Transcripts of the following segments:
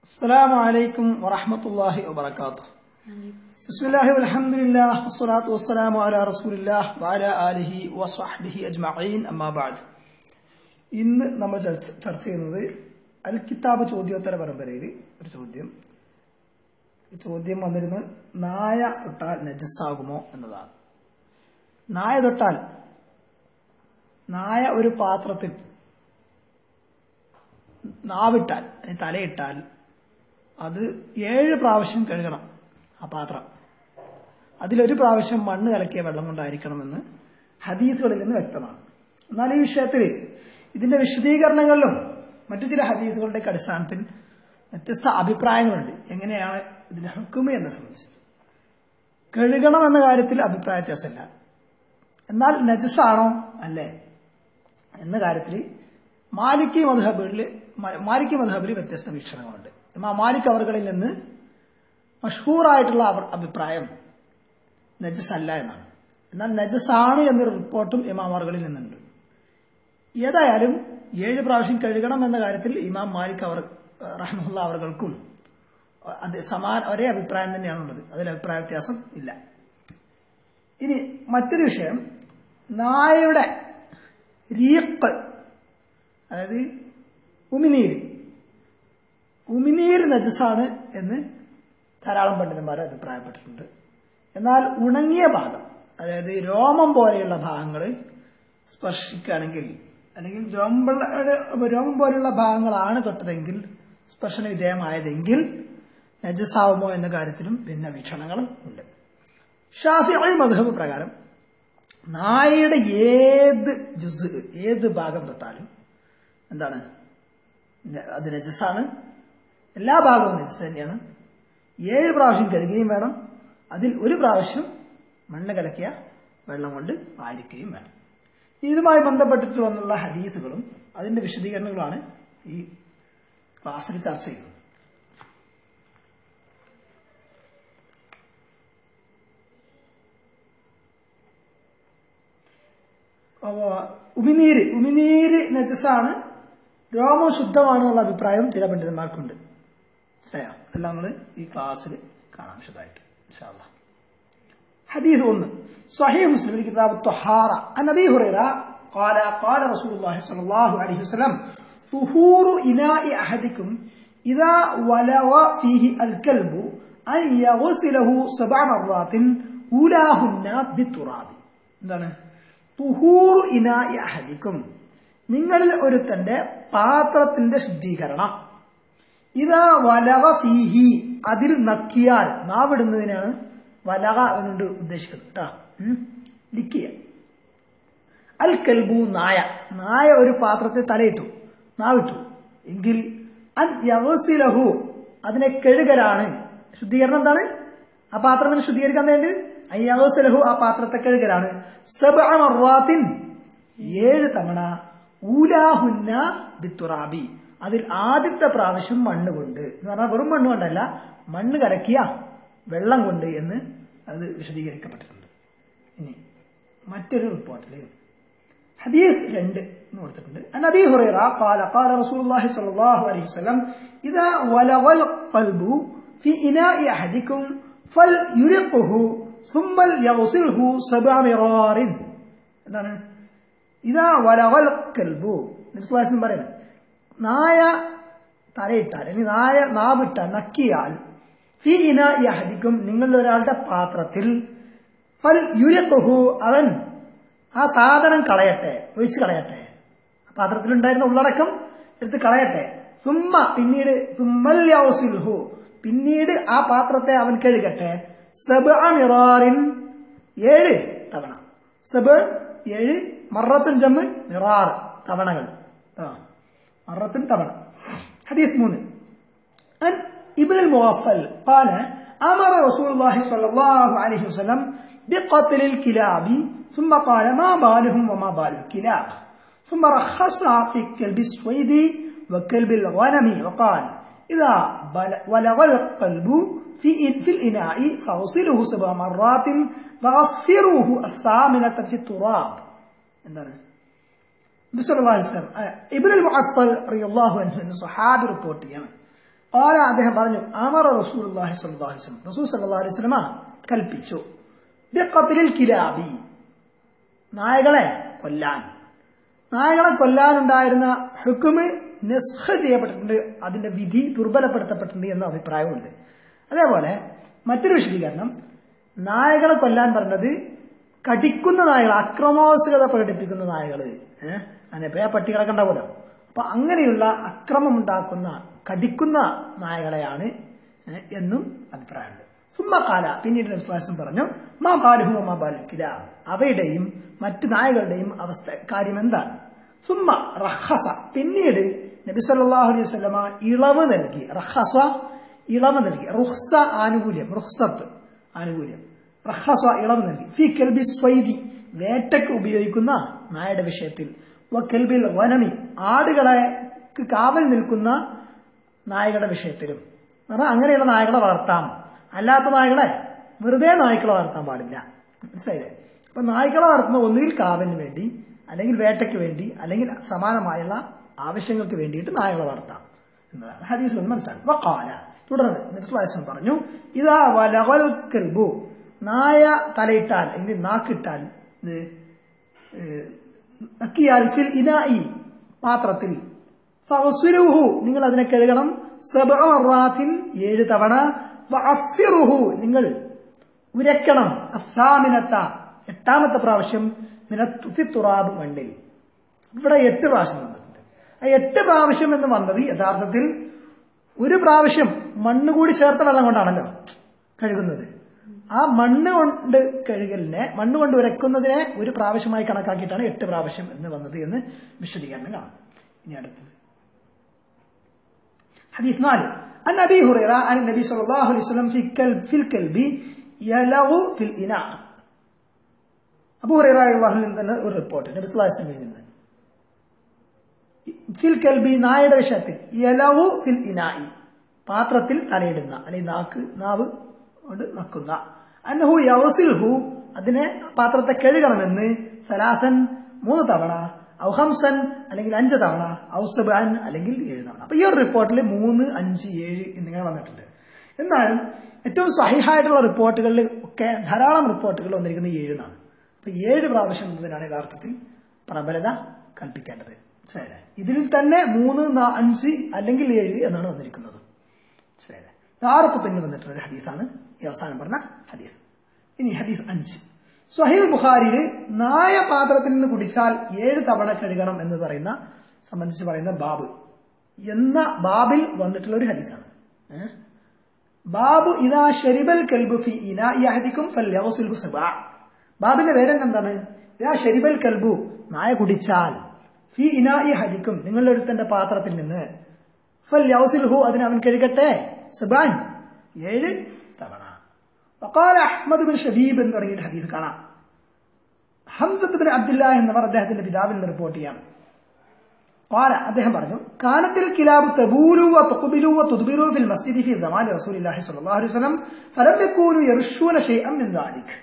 السلام عليكم ورحمة الله وبركاته بسم الله والحمد لله والصلاة والسلام على رسول الله وعلى آله وصحبه أجمعين أما بعد ഇന്ന് നമ്മൾ ചർച്ച ചർച്ച ചെയ്യുന്നത് അൽ കിതാബ് ചോദ്യോത്തര പരമ്പരയിൽ ഒരു ചോദ്യം ഈ ചോദ്യം വന്നിരുന്നത് നായ തൊട്ടാൽ നജസ്സാകുമോ എന്നതാണ് നായ തൊട്ടാൽ നായ ഒരു പാത്രത്തിൽ നാവിട്ടാൽ അതിന് തലയിട്ടാൽ അത് ഏഴ് പ്രാവശ്യം കഴുകണം ആ പാത്രം അതിലൊരു പ്രാവശ്യം മണ്ണ് കലക്കിയ വെള്ളം കൊണ്ടായിരിക്കണമെന്ന് ഹദീസുകളിൽ നിന്ന് വ്യക്തമാണ് എന്നാൽ ഈ വിഷയത്തിൽ ഇതിന്റെ വിശദീകരണങ്ങളിലും മറ്റു ചില ഹദീസുകളുടെ അടിസ്ഥാനത്തിൽ വ്യത്യസ്ത അഭിപ്രായങ്ങളുണ്ട് എങ്ങനെയാണ് ഇതിന്റെ ഹുക്കുമ എന്നെ സംബന്ധിച്ച് കഴുകണം എന്ന കാര്യത്തിൽ അഭിപ്രായ വ്യത്യാസമില്ല എന്നാൽ നജസാണോ അല്ലേ എന്ന കാര്യത്തിൽ മാലിക്കി മധുഹബിൽ മാലിക്കി മധുഹബിൽ വ്യത്യസ്ത വീക്ഷണങ്ങളുണ്ട് ഇമാ മാലിക് അവർകളിൽ നിന്ന് മഷൂറായിട്ടുള്ള അവർ അഭിപ്രായം നജസ് അല്ല എന്നാണ് എന്നാൽ നജസാണ് എന്നൊരു റിപ്പോർട്ടും ഇമാമാറുകളിൽ നിന്നുണ്ട് ഏതായാലും ഏഴ് പ്രാവശ്യം കഴുകണം എന്ന കാര്യത്തിൽ ഇമാം മാലിക് അവർ റഹ്മുല്ല അവർകൾക്കും അത് സമാന ഒരേ അഭിപ്രായം തന്നെയാണുള്ളത് അതിൽ അഭിപ്രായ വ്യത്യാസം ഇല്ല ഇനി മറ്റൊരു വിഷയം നായയുടെ രീപ്പ് അതായത് ഉമിനീര് ഉമിനീര് നജസാണ് എന്ന് ധാരാളം പണ്ഡിതന്മാർ അഭിപ്രായപ്പെട്ടിട്ടുണ്ട് എന്നാൽ ഉണങ്ങിയ ഭാഗം അതായത് രോമം പോലെയുള്ള ഭാഗങ്ങൾ സ്പർശിക്കുകയാണെങ്കിൽ അല്ലെങ്കിൽ രോമം രോമം പോലെയുള്ള ഭാഗങ്ങളാണ് തൊട്ടതെങ്കിൽ സ്പർശന വിധേയമായതെങ്കിൽ നജസാവുമോ എന്ന കാര്യത്തിലും ഭിന്ന വീക്ഷണങ്ങളും ഉണ്ട് ഷാഫി അളി മധുഹബ് പ്രകാരം നായയുടെ ഏത് ജുസ് ഏത് ഭാഗം തൊട്ടാലും എന്താണ് അത് നജസാണ് എല്ലാ ഭാഗവും നജസ് തന്നെയാണ് ഏഴ് പ്രാവശ്യം കഴുകുകയും വേണം അതിൽ ഒരു പ്രാവശ്യം മണ്ണ് കലക്കിയ വെള്ളം കൊണ്ട് ആയിരിക്കുകയും വേണം ഇതുമായി ബന്ധപ്പെട്ടിട്ട് വന്നുള്ള ഹദീസുകളും അതിന്റെ വിശദീകരണങ്ങളാണ് ഈ ക്ലാസ്സിൽ ചർച്ച ചെയ്യുന്നത് ഉമിനീര് ഉമിനീര് നജസാണ് രോമം ശുദ്ധമാണെന്നുള്ള അഭിപ്രായം ചില പണ്ഡിതന്മാർക്കുണ്ട് ശരിയാ അതെല്ലാം നമ്മൾ ഈ ക്ലാസ്സിൽ കാണാം വിശദമായിട്ട് حديث صحيح مسلم كتاب الطهارة عن أبي هريرة قال قال رسول الله صلى الله عليه وسلم طهور إناء أحدكم إذا ولغ فيه الكلب أن يغسله سبع مرات أولاهن بالتراب എന്താണ് തുഹൂർ ഇനായി അഹദിക്കും നിങ്ങളിൽ ഒരുത്തന്റെ പാത്രത്തിന്റെ ശുദ്ധീകരണം ഇതാ വലക ഫീഹി അതിൽ നക്കിയാൽ നാവിടുന്നതിനാണ് വലക എന്നുകൊണ്ട് ഉദ്ദേശിക്കുന്നത് കേട്ടോ ലിക്കിയ അൽ കൽബു നായ നായ ഒരു പാത്രത്തിൽ തലയിട്ടു നാവിട്ടു എങ്കിൽ അൻ യവസിലഹു അതിനെ കഴുകലാണ് ശുദ്ധീകരണം എന്താണ് ആ പാത്രം ശുദ്ധീകരിക്കാൻ വേണ്ടി അയ്യാവസലഹു ആ പാത്രത്തെ കഴുകലാണ് സബഅമറാത്തിൻ ഏഴ് തവണ ഊലാഹുന്ന ബിത്തുറാബി അതിൽ ആദ്യത്തെ പ്രാവശ്യം മണ്ണ് കൊണ്ട് എന്ന് പറഞ്ഞാൽ വെറും മണ്ണ് കൊണ്ടല്ല മണ്ണ് കലക്കിയ വെള്ളം കൊണ്ട് എന്ന് അത് വിശദീകരിക്കപ്പെട്ടിട്ടുണ്ട് ഇനി മറ്റൊരു റിപ്പോർട്ടിൽ ഹദീസ് രണ്ട് എന്ന് കൊടുത്തിട്ടുണ്ട് അൻ അബീ ഹുറൈറ قال قال رسول الله صلى الله عليه وسلم اذا ولغ القلب في اناء احدكم فليرقه ثم يغسله سبع مرار എന്താണ് ഇതാ വലവൽ കൽബു നിർസ്ലാസം പറയുന്നത് നായ തലയിട്ടാൽ ഇനി നായ നാവിട്ടാൽ നക്കിയാൽ ഫി ഇന യഹദിക്കും നിങ്ങളുടെ ഒരാളുടെ പാത്രത്തിൽ ഫൽ യുരക്കുഹു അവൻ ആ സാധനം കളയട്ടെ ഒഴിച്ചു കളയട്ടെ പാത്രത്തിലുണ്ടായിരുന്ന ഉള്ളടക്കം എടുത്ത് കളയട്ടെ സുമ്മ പിന്നീട് സുമ്മൽ യൗസിൽഹു പിന്നീട് ആ പാത്രത്തെ അവൻ കഴുകട്ടെ സബ് മിറാറിൻ ഏഴ് തവണ സബ് ഏഴ് മറത്തുൻ ജമ്മ് മിറാർ തവണകൾ മറത്തുൻ തവണ ഹദീസ് മൂന്ന് ابن المغفل قال أمر رسول الله صلى الله عليه وسلم بقتل الكلاب ثم قال ما بالهم وما بال الكلاب ثم رخص في كلب السويد وكلب الغنم وقال إذا ولغ القلب في في الإناء فاغسله سبع مرات وغفروه الثامنة في التراب ഇബ്നുൽ മുഅഫൽ റളിയല്ലാഹു അൻഹു എന്ന സ്വഹാബി റിപ്പോർട്ട് ചെയ്യാണ് ഓല അദ്ദേഹം പറഞ്ഞു അമറ റസൂൽ അള്ളാഹി സ്വല്ലല്ലാഹു അലൈഹി വസല്ലം റസൂൽ സല്ലല്ലാഹു അലൈഹി വസല്ലമ കൽപ്പിച്ചു ബിഖത്ലിൽ കിലാബി നായകളെ കൊല്ലാൻ നായകളെ കൊല്ലാനുണ്ടായിരുന്ന ഹുക്കുമ് നിസ്ഖ ചെയ്യപ്പെട്ടിട്ടുണ്ട് അതിന്റെ വിധി ദുർബലപ്പെടുത്തപ്പെട്ടിട്ടുണ്ട് എന്ന അഭിപ്രായമുണ്ട് അതേപോലെ മറ്റൊരു വിശദീകരണം നായകളെ കൊല്ലാൻ പറഞ്ഞത് കടിക്കുന്ന നായകൾ അക്രമോത്സുകത പ്രകടിപ്പിക്കുന്ന നായകൾ ഏഹ് അങ്ങനെ ഇപ്പൊ ആ പട്ടികളൊക്കെ ഉണ്ടാവുമല്ലോ അപ്പൊ അങ്ങനെയുള്ള അക്രമം ഉണ്ടാക്കുന്ന കടിക്കുന്ന നായകളെയാണ് ഏഹ് എന്നും അഭിപ്രായമുണ്ട് സുമ്മക്കാല പിന്നീട് വിശ്വാസം പറഞ്ഞു മാ ബാലുഹു മാ ബാലുക്കില അവയുടെയും മറ്റു നായകളുടെയും അവസ്ഥ കാര്യം എന്താണ് സുമ്മ റഹസ പിന്നീട് നബി സല്ലല്ലാഹു അലൈഹി വസല്ലമ ഇളവ് നൽകി റഹസ ഇളവ് നൽകി റുഹ്സ ആനുകൂല്യം റുഹ്സത്ത് ആനുകൂല്യം റഹസ ഇളവ് നൽകി ഫി കെൽബി സ്വൈദി വേട്ടയ്ക്ക് ഉപയോഗിക്കുന്ന നായയുടെ വിഷയത്തിൽ വ കെൽബിൽ വനമി ആടുകളെ കാവൽ നിൽക്കുന്ന നായകളുടെ വിഷയത്തിലും കാരണം അങ്ങനെയുള്ള നായകളെ വളർത്താം അല്ലാത്ത നായകളെ വെറുതെ നായ്ക്കളെ വളർത്താൻ പാടില്ല മനസ്സിലായില്ലേ അപ്പൊ നായ്ക്കളെ വളർത്തുന്ന ഒന്നുകിൽ കാവലിന് വേണ്ടി അല്ലെങ്കിൽ വേട്ടയ്ക്ക് വേണ്ടി അല്ലെങ്കിൽ സമാനമായുള്ള ആവശ്യങ്ങൾക്ക് വേണ്ടിയിട്ട് നായകളെ വളർത്താം എന്നതാണ് ഹദീസിൽ നിന്ന് മനസ്സിലാക്കും വക്കാല തുടർന്ന് നിർസ്ലാസം പറഞ്ഞു ഇതാ വലവൽ കൽബു നായ തലയിട്ടാൽ അല്ലെങ്കിൽ നാക്കിട്ടാൽ ഇത് ഏഹ്, നക്കിയാൽ ഫിൽ ഇനായി പാത്രത്തിൽ ഫഅസ്വിരുഹു നിങ്ങൾ അതിനെ കഴുകണം സബ്അ മറാത്തിൻ ഏഴ് തവണ വഅഫിറുഹു നിങ്ങൾ ഉരക്കണം അസാമിനത്ത എട്ടാമത്തെ പ്രാവശ്യം മിനത്തുഫി തുറാബ് മണ്ണിൽ ഇവിടെ എട്ട് പ്രാവശ്യം വന്നിട്ടുണ്ട് ആ എട്ട് പ്രാവശ്യം എന്ന് വന്നത് യഥാർത്ഥത്തിൽ ഒരു പ്രാവശ്യം മണ്ണ് കൂടി ചേർത്ത വെള്ളം കൊണ്ടാണല്ലോ കഴുകുന്നത് ആ മണ്ണ് കൊണ്ട് കഴുകലിനെ മണ്ണ് കൊണ്ട് ഉരക്കുന്നതിനെ ഒരു പ്രാവശ്യമായി കണക്കാക്കിയിട്ടാണ് എട്ട് പ്രാവശ്യം എന്ന് വന്നത് എന്ന് വിശദീകരണം കാണാം ഇനി അടുത്തത് حديث نالي عن أبي هريرة عن النبي صلى الله عليه وسلم في كلب في الكلب يلغ في الإناء അബു ഹുറൈറ അള്ളാഹുൽ നിന്ന് ഒരു റിപ്പോർട്ട് നബി സ്വല്ലല്ലാഹു അലൈഹി വസല്ലമയിൽ നിന്ന് ഫിൽ കൽബി നായയുടെ വിഷയത്തിൽ യലവു ഫിൽ ഇനായി പാത്രത്തിൽ തലയിടുന്ന അല്ലെങ്കിൽ നാക്ക് നാവ് കൊണ്ട് നക്കുന്ന അന്നഹു യൗസിൽഹു അതിനെ പാത്രത്തെ കഴുകണമെന്ന് സലാസൻ മൂന്ന് തവണ ഔഹംസൻ അല്ലെങ്കിൽ അഞ്ച് തവണ ഔസബാൻ അല്ലെങ്കിൽ ഏഴ് തവണ അപ്പൊ ഈ ഒരു റിപ്പോർട്ടിൽ മൂന്ന് അഞ്ച് ഏഴ് എന്നിങ്ങനെ വന്നിട്ടുണ്ട് എന്നാലും ഏറ്റവും സഹിഹായിട്ടുള്ള റിപ്പോർട്ടുകളിൽ ഒക്കെ ധാരാളം റിപ്പോർട്ടുകൾ വന്നിരിക്കുന്നത് ഏഴെന്നാണ് അപ്പൊ ഏഴ് പ്രാവശ്യം എന്നതിനാണ് യഥാർത്ഥത്തിൽ പ്രബലത കൽപ്പിക്കേണ്ടത് മനസ്സിലായില്ലേ ഇതിൽ തന്നെ മൂന്ന് നാ- അഞ്ച് അല്ലെങ്കിൽ ഏഴ് എന്നാണ് വന്നിരിക്കുന്നത് മനസ്സിലായില്ലേ ആർക്ക് പിന്നെ വന്നിട്ടുള്ള ഒരു ഹദീസാണ് ഈ അവസാനം പറഞ്ഞ ഹദീസ് ഇനി ഹദീസ് അഞ്ച് സ്വഹീൽ ബുഖാരിയിൽ നായ പാത്രത്തിൽ നിന്ന് കുടിച്ചാൽ ഏഴ് തവണ കഴുകണം എന്ന് പറയുന്ന സംബന്ധിച്ച് പറയുന്ന ബാബ് എന്ന ബാബിൽ വന്നിട്ടുള്ള ഒരു ഹദീസാണ് ഏഹ്? ബാബു ഇതാ ഷെരിബൽ കൽബു ഫി ഇനാഹദിക്കും ഫല്യവസുൽഹു സബാ ബാബിന്റെ പേര് എന്താണ് ഇതാ ഷെരിബൽ കൽബു നായ കുടിച്ചാൽ ഫി ഇനായി ഹദിക്കും നിങ്ങളുടെ ഒരുത്തന്റെ പാത്രത്തിൽ നിന്ന് ഫല്യവസുൽഹു അതിന് അവൻ കഴുകട്ടെ സബാൻ ഏഴ് തവണ വഖാല അഹ്മദ് ബിൻ ഷബീബ് എന്ന് തുടങ്ങിയ ഹദീസ് കാണാം ഹംസത്ത് ബിൻ അബ്ദുല്ല എന്നവർ അദ്ദേഹത്തിന്റെ പിതാവിൽ നിന്ന് റിപ്പോർട്ട് ചെയ്യാണ് قال അദ്ദേഹം പറഞ്ഞു കാനത്തിൽ കിലാബ് തബൂലു വതഖബിലു വതുദ്ബിറു ഫിൽ മസ്ജിദി ഫി സമാനി റസൂലില്ലാഹി സ്വല്ലല്ലാഹു അലൈഹി വസല്ലം ഫലം യകൂനു യർഷൂന ഷൈഅൻ മിൻ ദാലിക്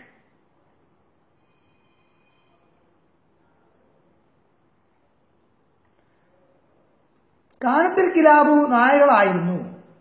കാനത്തിൽ കിലാബു നായകളായിരുന്നു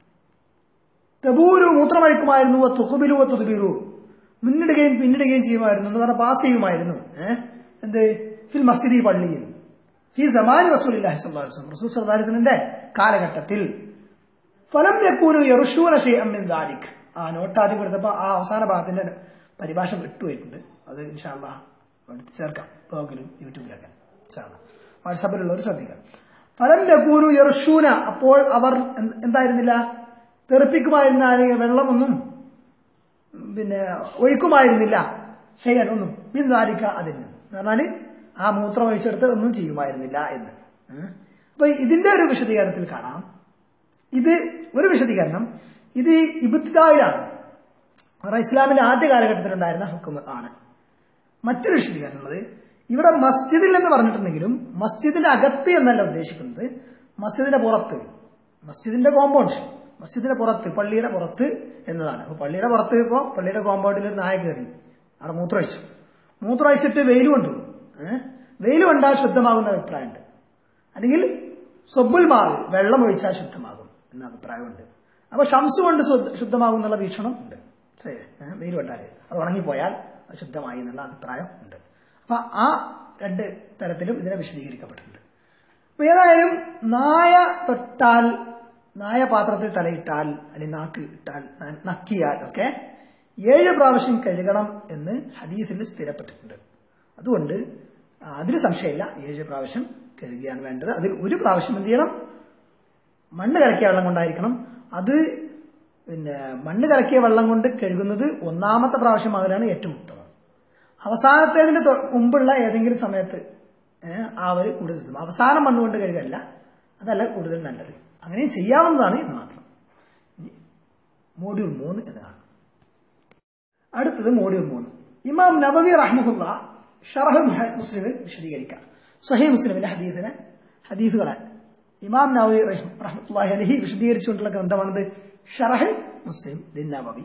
തബൂരു മൂത്രമഴിക്കുമായിരുന്നു തുക്കുബിലു തുതുബിരു മുന്നിടുകയും പിന്നിടുകയും ചെയ്യുമായിരുന്നു എന്ന് പറഞ്ഞാൽ പാസ് ചെയ്യുമായിരുന്നു ഏഹ് എന്ത് ഫിൽ മസ്ജിദി പള്ളിയിൽ ഫി സമാൻ റസൂലില്ലാഹി സ്വല്ലല്ലാഹു അലൈഹി വസല്ലം റസൂൽ സല്ലല്ലാഹു അലൈഹി വസല്ലമിന്റെ കാലഘട്ടത്തിൽ ഫലം യക്കൂനു യറുഷൂന ഷൈഅൻ മിൻ ദാലിക് ആ നോട്ട് ആദ്യം കൊടുത്തപ്പോൾ ആ അവസാന ഭാഗത്തിന്റെ പരിഭാഷ വിട്ടുപോയിട്ടുണ്ട് അത് ഇൻഷാല്ലാ എടുത്ത് ചേർക്കാം ബ്ലോഗിലും യൂട്യൂബിലൊക്കെ ഇൻഷാല്ലാ വാട്സാപ്പിലുള്ളവർ ശ്രദ്ധിക്കാം ഫലം യക്കൂനു യറുഷൂന അപ്പോൾ അവർ എന്ത് എന്തായിരുന്നില്ല തെറിപ്പിക്കുമായിരുന്ന അല്ലെങ്കിൽ വെള്ളമൊന്നും പിന്നെ ഒഴുക്കുമായിരുന്നില്ല ചെയ്യാൻ ഒന്നും മിന്താരിക്ക അതിൽ നിന്ന് എന്ന് പറഞ്ഞാല് ആ മൂത്രം ഒഴിച്ചെടുത്ത് ഒന്നും ചെയ്യുമായിരുന്നില്ല എന്ന് ഉം. അപ്പൊ ഇതിന്റെ ഒരു വിശദീകരണത്തിൽ കാണാം ഇത് ഒരു വിശദീകരണം ഇത് ഇബുദ്ദായിലാണ് കാരണം ഇസ്ലാമിന്റെ ആദ്യ കാലഘട്ടത്തിലുണ്ടായിരുന്ന ഹുക്കും ആണ് മറ്റൊരു വിശദീകരണം ഉള്ളത് ഇവിടെ മസ്ജിദിൽ എന്ന് പറഞ്ഞിട്ടുണ്ടെങ്കിലും മസ്ജിദിന്റെ അകത്ത് എന്നല്ല ഉദ്ദേശിക്കുന്നത് മസ്ജിദിന്റെ പുറത്ത് മസ്ജിദിന്റെ കോമ്പൗണ്ട് മസ്ജിദിന്റെ പുറത്ത് പള്ളിയുടെ പുറത്ത് എന്നതാണ് അപ്പൊ പള്ളിയുടെ പുറത്ത് ഇപ്പോ പള്ളിയുടെ കോമ്പൗണ്ടിൽ ഒരു നായ കയറി അവിടെ മൂത്രമൊഴിച്ചു മൂത്രമൊഴിച്ചിട്ട് വെയിൽ കൊണ്ടു ഏഹ് വെയിൽ കൊണ്ടാൽ ശുദ്ധമാകുന്ന അഭിപ്രായമുണ്ട് അല്ലെങ്കിൽ സൊബുൽ മാവ് വെള്ളം ഒഴിച്ചാൽ ശുദ്ധമാകും എന്ന അഭിപ്രായമുണ്ട് അപ്പൊ ഷംസ് കൊണ്ട് ശുദ്ധ- ശുദ്ധമാകുന്നുള്ള വീക്ഷണം ഉണ്ട് ശരി, ഏ, വെയിൽ കൊണ്ടാൽ അത് ഉണങ്ങിപ്പോയാൽ അത് ശുദ്ധമായി എന്നുള്ള അഭിപ്രായം ഉണ്ട് അപ്പൊ ആ രണ്ട് തരത്തിലും ഇതിനെ വിശദീകരിക്കപ്പെട്ടിട്ടുണ്ട് അപ്പൊ ഏതായാലും നായ തൊട്ടാൽ നായ പാത്രത്തിൽ തലയിട്ടാൽ അല്ലെങ്കിൽ നാക്ക് ഇട്ടാൽ ന- നക്കിയാൽ ഒക്കെ ഏഴ് പ്രാവശ്യം കഴുകണം എന്ന് ഹദീസിൽ സ്ഥിരപ്പെട്ടിട്ടുണ്ട് അതുകൊണ്ട് അതിന് സംശയമില്ല ഏഴ് പ്രാവശ്യം കഴുകിയാണ് വേണ്ടത് അതിൽ ഒരു പ്രാവശ്യം എന്ത് ചെയ്യണം മണ്ണ് കലക്കിയ വെള്ളം കൊണ്ടായിരിക്കണം അത് പിന്നെ മണ്ണ് കലക്കിയ വെള്ളം കൊണ്ട് കഴുകുന്നത് ഒന്നാമത്തെ പ്രാവശ്യമാകലാണ് ഏറ്റവും ഉത്തമം അവസാനത്തേതിന് തൊ- മുമ്പുള്ള ഏതെങ്കിലും സമയത്ത് ഏഹ്, ആവല് കൂടുതൽ ഉത്തമം അവസാനം മണ്ണ് കൊണ്ട് കഴുകല്ല അതല്ല കൂടുതൽ നല്ലത് അങ്ങനെയും ചെയ്യാവുന്നതാണ് എന്ന് മാത്രം ഇനി മോഡ്യൂൾ മൂന്ന് എന്നതാണ് അടുത്തത് മോഡ്യൂൾ മൂന്ന് ഇമാം നബവി റഹ്മുല്ല ഷറഹ് മുഹ- മുസ്ലിമിൽ വിശദീകരിക്കാം സ്വഹീ മുസ്ലിമിലെ ഹദീസിനെ ഹദീസുകളെ ഇമാം നബവി റഹ്മത്തുല്ലാഹി അലഹി വിശദീകരിച്ചുകൊണ്ടുള്ള ഗ്രന്ഥമാണിത് ഷറഹ് മുസ്ലിം ദിൻ നബവി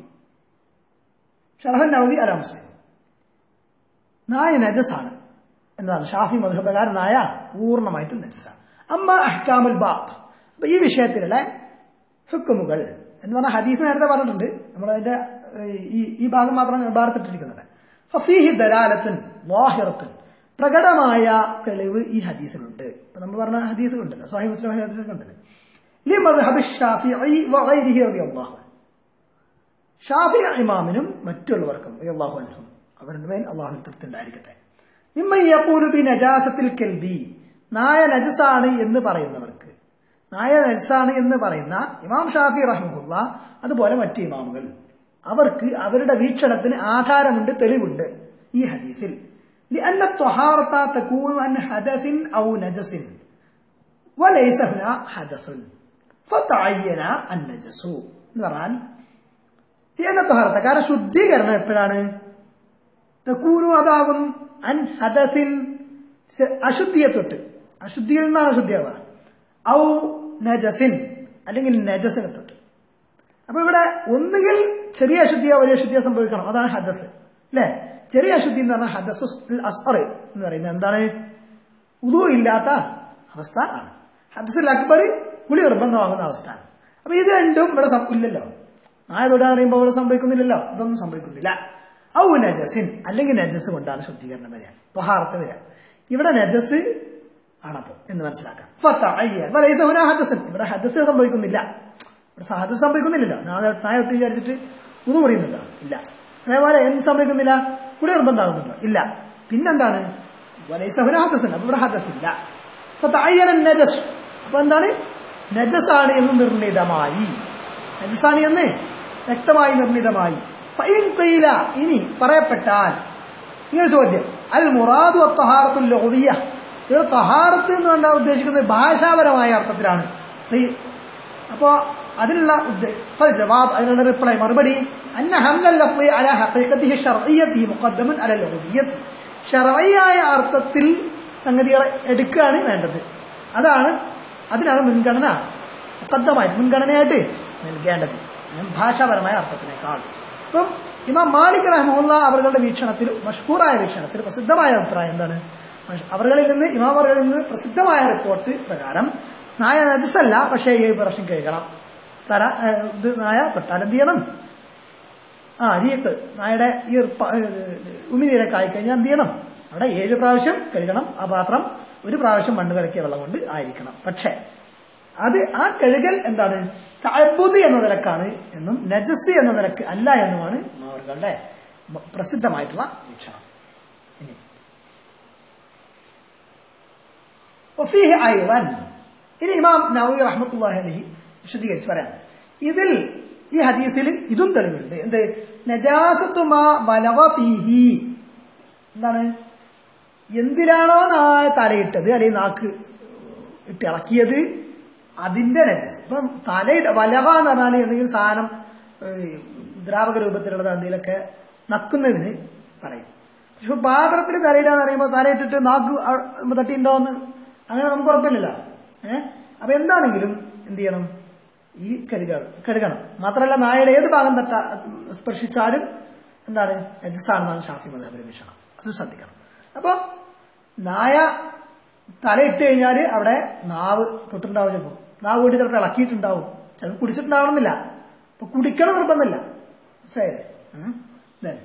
ഷറഹ് നബവി അല മുസ്ലിം നായ നജസാണ് എന്നതാണ് ഷാഫി മധുപ്രകാരം നായ പൂർണ്ണമായിട്ടും നജസാണ് അമ്മ അഹ്കാമുൽ ബാബ് അപ്പൊ ഈ വിഷയത്തിലുള്ള ഹുക്കുമുകൾ എന്ന് പറഞ്ഞാൽ ഹദീസ് നേരത്തെ പറഞ്ഞിട്ടുണ്ട് നമ്മൾ അതിന്റെ ഏഹ്, ഈ ഈ ഭാഗം മാത്രമാണ് ഭാരത്തിട്ടിരിക്കുന്നത് ഫീഹി ദലാലത്തുൻ വാഹിറത്തുൻ പ്രകടമായ തെളിവ് ഈ ഹദീസിലുണ്ട് ഇപ്പൊ നമ്മൾ പറഞ്ഞ ഹദീസുകളുണ്ടല്ലോ സ്വാഹി മുസ്ലിം ഹദീസുകളുണ്ടല്ലോ ലി മദ്ഹബി ഷാഫിഈ വഗൈരിഹി റളിയല്ലാഹു അൻഹു ഷാഫി ഇമാമിനും മറ്റുള്ളവർക്കും അള്ളാഹു അൻഹും അവരുടെ മേൽ അള്ളാഹു തൃപ്തി ഉണ്ടായിരിക്കട്ടെ ബി നജാസത്തിൽ കെൽബി നായ നജസാണ് എന്ന് പറയുന്നവർക്ക് നായ നജസാണ് എന്ന് പറയുന്ന ഇമാം ഷാഫി റഹ്മുല്ല അതുപോലെ മറ്റു ഇമാമുകൾ അവർക്ക് അവരുടെ വീക്ഷണത്തിന് ആധാരമുണ്ട് തെളിവുണ്ട് ഈ ഹദീസിൽ لأن الطهارة تكون عن حدث أو نجس وليس هنا حدث فتعين النجس എന്ന് പറഞ്ഞാൽ എന്ന തൊഹറത്ത കാരണം ശുദ്ധീകരണം എപ്പോഴാണ് തക്കൂനു അതാകും അൻ ഹദസിൻ അശുദ്ധിയെ തൊട്ട് അശുദ്ധിയിൽ നിന്നാണ് ശുദ്ധിയാവുക ഔ നജസിൻ അല്ലെങ്കിൽ നജസിനെ തൊട്ട് അപ്പൊ ഇവിടെ ഒന്നുകിൽ ചെറിയ അശുദ്ധിയോ വലിയ അശുദ്ധിയോ സംഭവിക്കണം അതാണ് ഹദസ് അല്ലെ ചെറിയ അശുദ്ധി എന്ന് പറഞ്ഞാൽ ഹദസ് അസ്അർ എന്ന് പറയുന്നത് എന്താണ് ഉദു ഇല്ലാത്ത അവസ്ഥ ആണ് ഹദസുൽ അക്ബർ കുളി നിർബന്ധമാകുന്ന അവസ്ഥയാണ് അപ്പൊ ഇത് രണ്ടും ഇവിടെ സം- ഇല്ലല്ലോ നായ തൊടാൻ പറയുമ്പോൾ ഇവിടെ സംഭവിക്കുന്നില്ലല്ലോ അതൊന്നും സംഭവിക്കുന്നില്ല ഔ നജസിൻ അല്ലെങ്കിൽ നജസ് കൊണ്ടാണ് ശുദ്ധീകരണം വരിക ത്വഹാറത്ത് വരിക ഇവിടെ നജസ് ആണപ്പോ എന്ന് മനസ്സിലാക്കാം ഫത്തഅയ്യൻ. വലൈസ ഹുനാ ഹദസുൻ. ഇവിടെ ഹദസ് സംഭവിക്കുന്നില്ല ഇവിടെ ഹദസ് സംഭവിക്കുന്നില്ലല്ലോ നാളെ നായ തൊട്ട് വിചാരിച്ചിട്ട് പുതു മുറിയുന്നുണ്ടോ ഇല്ല അതേപോലെ എന്ത് സംഭവിക്കുന്നില്ല കുടി നിർബന്ധമാകുന്നുണ്ടോ ഇല്ല പിന്നെന്താണ് വലൈസ ഹുനാ ഹദസുൻ. അപ്പൊ ഇവിടെ ഹദസ് ഇല്ല ഫത്തഅയ്യന നജസ് അപ്പൊ എന്താണ് നജസാണ് എന്ന് നിർണിതമായി നജസാണ് എന്ന് വ്യക്തമായി നിർണിതമായി ഫൈൻ ഖീല ഇനി പറയപ്പെട്ടാൽ ഇങ്ങനെ ചോദ്യം അൽ മുറാദു തഹാറത്തുൽ ലഹുവിയ ഇവിടെ തഹാറത്ത് എന്ന് കണ്ടാ ഉദ്ദേശിക്കുന്നത് ഭാഷാപരമായ അർത്ഥത്തിലാണ് ഈ അപ്പോ അതിനുള്ള ഉദ്ദേ- ഫൽ ജവാബ് അതിനുള്ള റിപ്ലൈ മറുപടി അന്ന ഹംലൽ ലഫ്ളി അല ഹഖീഖത്തിഹി ശർഇയ്യത്തിഹി മുഖദ്ദമുൻ അല ലഹുവിയ്യത്തി ശർഇയായ അർത്ഥത്തിൽ സംഗതികളെ എടുക്കുകയാണ് വേണ്ടത് അതാണ് അതിനാണ് മുൻഗണന മുഖദ്ദമായിട്ട് മുൻഗണനയായിട്ട് നൽകേണ്ടത് ഉം, ഭാഷാപരമായ അർത്ഥത്തിനേക്കാൾ ഇപ്പം ഇമാം മാലിക് റഹ്മുല്ല അവരുടെ വീക്ഷണത്തിൽ മഷ്ഹൂറായ വീക്ഷണത്തിൽ പ്രസിദ്ധമായ അഭിപ്രായം എന്താണ് മഷ്- അവர்களிൽ നിന്ന് ഇമാമറുകളിൽ നിന്ന് പ്രസിദ്ധമായ റിപ്പോർട്ട് പ്രകാരം നായ നജസല്ല പക്ഷേ ഏഴ് പ്രാവശ്യം കഴുകണം തല ഏഹ്, ഇത് നായ തൊട്ടാൽ എന്ത് ചെയ്യണം ആ അരിയത്ത് നായയുടെ ഈ പ- ഏഹ്, ഉമിനീരൊക്കെ ആയിക്കഴിഞ്ഞാൽ എന്ത് ചെയ്യണം അവിടെ ഏഴ് പ്രാവശ്യം കഴുകണം ആ പാത്രം ഒരു പ്രാവശ്യം മണ്ണ് കലക്കിയ വെള്ളം കൊണ്ട് ആയിരിക്കണം പക്ഷേ അത് ആ കഴുകൽ എന്താണ് തഅബ്ബുദ് എന്ന നിലക്കാണ് എന്നും നജസ് എന്ന നിലക്ക് അല്ല എന്നുമാണ് അവരുടെ പ്രസിദ്ധമായിട്ടുള്ള വീക്ഷണം ഇനി വഫീഹി അയ്ളൻ ഇനി ഇമാം നവവി റഹ്മത്തുള്ളാഹി അലൈഹി വിശദീകരിച്ച് പറയാം ഇതിൽ ഈ ഹദീസിൽ ഇതും തെളിവുണ്ട് എന്ത് നജാസത്തുമാ വലവ ഫീഹി എന്താണ് എന്തിനാണോ നായ തലയിട്ടത് അല്ലെങ്കിൽ നാക്ക് ഇട്ട് ഇളക്കിയത് അതിന്റെ നജസ് ഇപ്പം തലയിട വലവ എന്ന് പറഞ്ഞാൽ എന്തെങ്കിലും സാധനം ഏഹ്, ദ്രാവക രൂപത്തിലുള്ളത് എന്തെങ്കിലുമൊക്കെ നക്കുന്നതിന് പറയും പക്ഷെ പാത്രത്തിൽ തലയിടാന്ന് പറയുമ്പോൾ തലയിട്ടിട്ട് നാക്ക് അ- തട്ടിയിട്ടുണ്ടോന്ന് അങ്ങനെ നമുക്ക് ഉറപ്പില്ലല്ലോ ഏഹ് അപ്പൊ എന്താണെങ്കിലും എന്ത് ചെയ്യണം ഈ കഴുക കഴുകണം മാത്രമല്ല നായയുടെ ഏത് ഭാഗം തട്ട സ്പർശിച്ചാലും എന്താണ് നജസാണെന്നാണ് ഷാഫി മദാബിന്റെ വീക്ഷണം അത് ശ്രദ്ധിക്കണം അപ്പൊ നായ തലയിട്ട് കഴിഞ്ഞാൽ അവിടെ നാവ് തൊട്ടുണ്ടാവും ചിലപ്പോൾ നാവ് കൂടി ചിലപ്പോൾ ഇളക്കിയിട്ടുണ്ടാവും ചിലപ്പോൾ കുടിച്ചിട്ടുണ്ടാവണമെന്നില്ല അപ്പൊ കുടിക്കണം നിർബന്ധമില്ല മനസ്സിലായില്ലേ ഉം. ഇതന്നെ.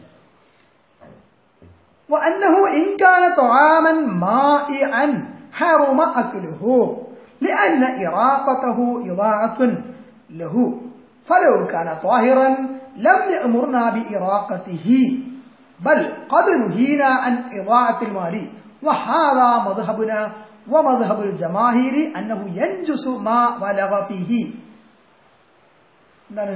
وأنه إن كان طعاما مائعا حرم أكله لأن إراقته إضاعة له فلو كان طاهرا لم يأمرنا بإراقته بل قد نهينا عن إضاعة المال وهذا مذهبنا ومذهب الجماهير أنه ينجس ما بلغ فيه എന്താണ്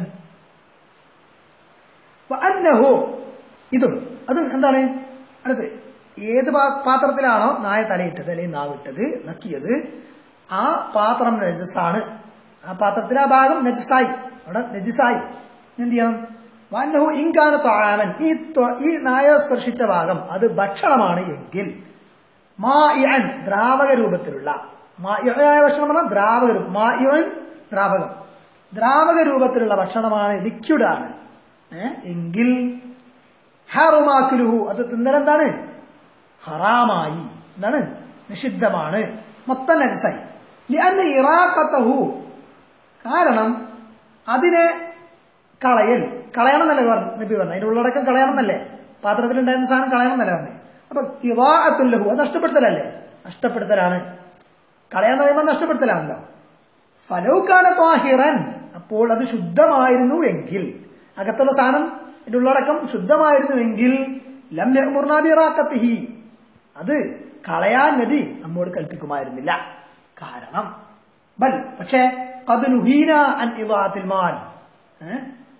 അന്നഹു ഇതും അതും എന്താണ് അടുത്ത് ഏത് പാ- പാത്രത്തിലാണോ നായ തലയിട്ടത് അല്ലെങ്കിൽ നാവിട്ടത് നക്കിയത് ആ പാത്രം നജസാണ് ആ പാത്രത്തിലെ ആ ഭാഗം നജസായി അവിടെ നജസായി എന്ത് ചെയ്യണം വന്നഹു ഇൻകാന തൊഴാമൻ ഈ ത്വ- ഈ നായ സ്പർശിച്ച ഭാഗം അത് ഭക്ഷണമാണ് എങ്കിൽ മാഇഅൻ ദ്രാവക രൂപത്തിലുള്ള മാഇയായ ഭക്ഷണം പറഞ്ഞാൽ ദ്രാവക രൂപം മാഇയൻ ദ്രാവകം ദ്രാവക രൂപത്തിലുള്ള ഭക്ഷണമാണ് ലിക്വിഡാണ് ഏ? എങ്കിൽ ഹറുമാക്കുലുഹു അത് തിന്നലെന്താണ് ഹറാമായി എന്താണ് നിഷിദ്ധമാണ് മൊത്തം നജസായി ലിഅന്ന ഇറാഖത്തഹു കാരണം അതിനെ കളയൽ കളയണം എന്നല്ലേ പറഞ്ഞു നബി പറഞ്ഞു അതിന്റെ ഉള്ളടക്കം കളയണം എന്നല്ലേ പാത്രത്തിൽ ഉണ്ടായിരുന്ന സാധനം കളയണം എന്നല്ലേ പറഞ്ഞു അപ്പൊ ഇവാഅത്തുല്ലഹു അത് നഷ്ടപ്പെടുത്തലല്ലേ നഷ്ടപ്പെടുത്തലാണ് കളയാന്ന് പറയുമ്പോൾ നഷ്ടപ്പെടുത്തലാണല്ലോ ഫലൗക്കാന ത്വാഹിറൻ അപ്പോൾ അത് ശുദ്ധമായിരുന്നു എങ്കിൽ അകത്തുള്ള സാധനം ഇതിന്റെ ഉള്ളടക്കം ശുദ്ധമായിരുന്നുവെങ്കിൽ ലം യഅ്മുർനാബിറാക്കത്തിഹി അത് കളയാൻ നബി നമ്മോട് കൽപ്പിക്കുമായിരുന്നില്ല കാരണം ബൽ പക്ഷേ കത് നുഹീന അൻ ഇവാത്തിൽ മാൽ ഏ?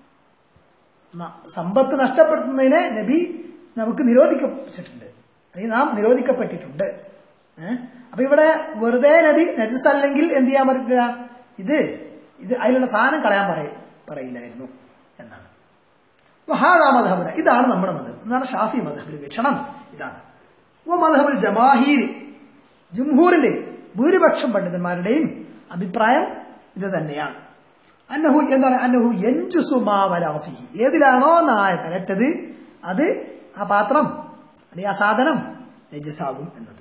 ന- സമ്പത്ത് നഷ്ടപ്പെടുത്തുന്നതിനെ നബി നമുക്ക് നിരോധിക്കപ്പെട്ടിട്ടുണ്ട് അല്ലെങ്കിൽ നാം നിരോധിക്കപ്പെട്ടിട്ടുണ്ട് ഏഹ് അപ്പൊ ഇവിടെ വെറുതെ നബി നജസ് അല്ലെങ്കിൽ എന്ത് ചെയ്യാൻ പറ്റില്ല ഇത് ഇത് അതിലുള്ള സാധനം കളയാൻ പറയ പറയില്ലായിരുന്നു എന്നാണ് വഹാദാ മധബുന ഇതാണ് നമ്മുടെ മതം എന്നാണ് ഷാഫി മധബിൽ വീക്ഷണം ഇതാണ് ഓ മധബുൽ ജമാഹീർ ജംഹൂറിന്റെ ഭൂരിപക്ഷം പണ്ഡിതന്മാരുടെയും അഭിപ്രായം ഇത് തന്നെയാണ് അന്നഹു എന്താണ് അന്നഹു എൻജുസു മാവലാഫിഹി ഏതിലാണോ നായ തലട്ടത് അത് ആ പാത്രം അല്ലെങ്കിൽ ആ സാധനം നജസാകും എന്നത്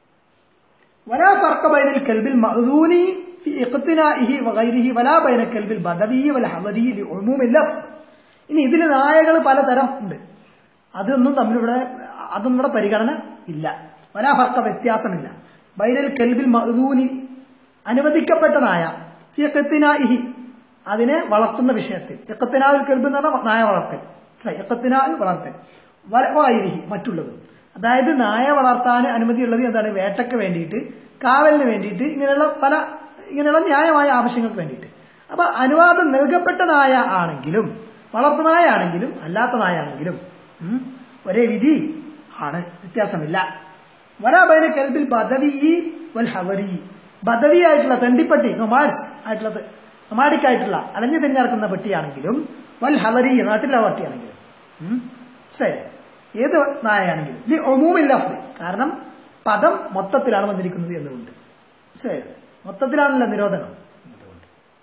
ولا فرق بين الكلب المأذون في اقتنائه وغيره ولا بين الكلب البدوي والحضري لعموم اللفظ ഇനി ഇതിൽ നായകൾ പലതരം ഉണ്ട് അതൊന്നും തമ്മിലിവിടെ അതൊന്നും ഇവിടെ പരിഗണന ഇല്ല വലാ ഫർക്ക വ്യത്യാസമില്ല ബൈനൽ കെൽബിൽ മഹദൂനി അനുവദിക്കപ്പെട്ട നായ ഇഹി അതിനെ വളർത്തുന്ന വിഷയത്തിൽ ഇക്കത്തിനാവിൽ കെൽബ് എന്ന് പറഞ്ഞാൽ നായ വളർത്തൽ മനസ്സിലായി? ഇഖത്തിനാവ് വളർത്തൽ വലവായിരിഹി മറ്റുള്ളത് അതായത് നായ വളർത്താൻ അനുമതിയുള്ളത് എന്താണ് വേട്ടയ്ക്ക് വേണ്ടിയിട്ട് കാവലിന് വേണ്ടിയിട്ട് ഇങ്ങനെയുള്ള പല ഇങ്ങനെയുള്ള ന്യായമായ ആവശ്യങ്ങൾക്ക് വേണ്ടിയിട്ട് അപ്പൊ അനുവാദം നൽകപ്പെട്ട നായ ആണെങ്കിലും വളർത്തു നായ ആണെങ്കിലും അല്ലാത്ത നായ ആണെങ്കിലും ഉം, ഒരേ വിധി ആണ് വ്യത്യാസമില്ല വരാബൈന കെൽബിൽ ബദവി വൽ ഹവരി ബദവി ആയിട്ടുള്ള തെണ്ടിപ്പട്ടി നൊമാഡ്സ് ആയിട്ടുള്ള തെ- നൊമാഡിക് ആയിട്ടുള്ള അലഞ്ഞു തിരിഞ്ഞിറക്കുന്ന പെട്ടിയാണെങ്കിലും വൽ ഹവരി നാട്ടിലെ പട്ടിയാണെങ്കിലും ഉം, മനസ്സിലായില്ലേ ഏത് നായയാണെങ്കിലും ഈ ഒമൂമിൽ ലഫ്ദ് കാരണം പദം മൊത്തത്തിലാണ് വന്നിരിക്കുന്നത് എന്നുകൊണ്ട് മനസ്സിലായത് മൊത്തത്തിലാണല്ലോ നിരോധനം അതുകൊണ്ട്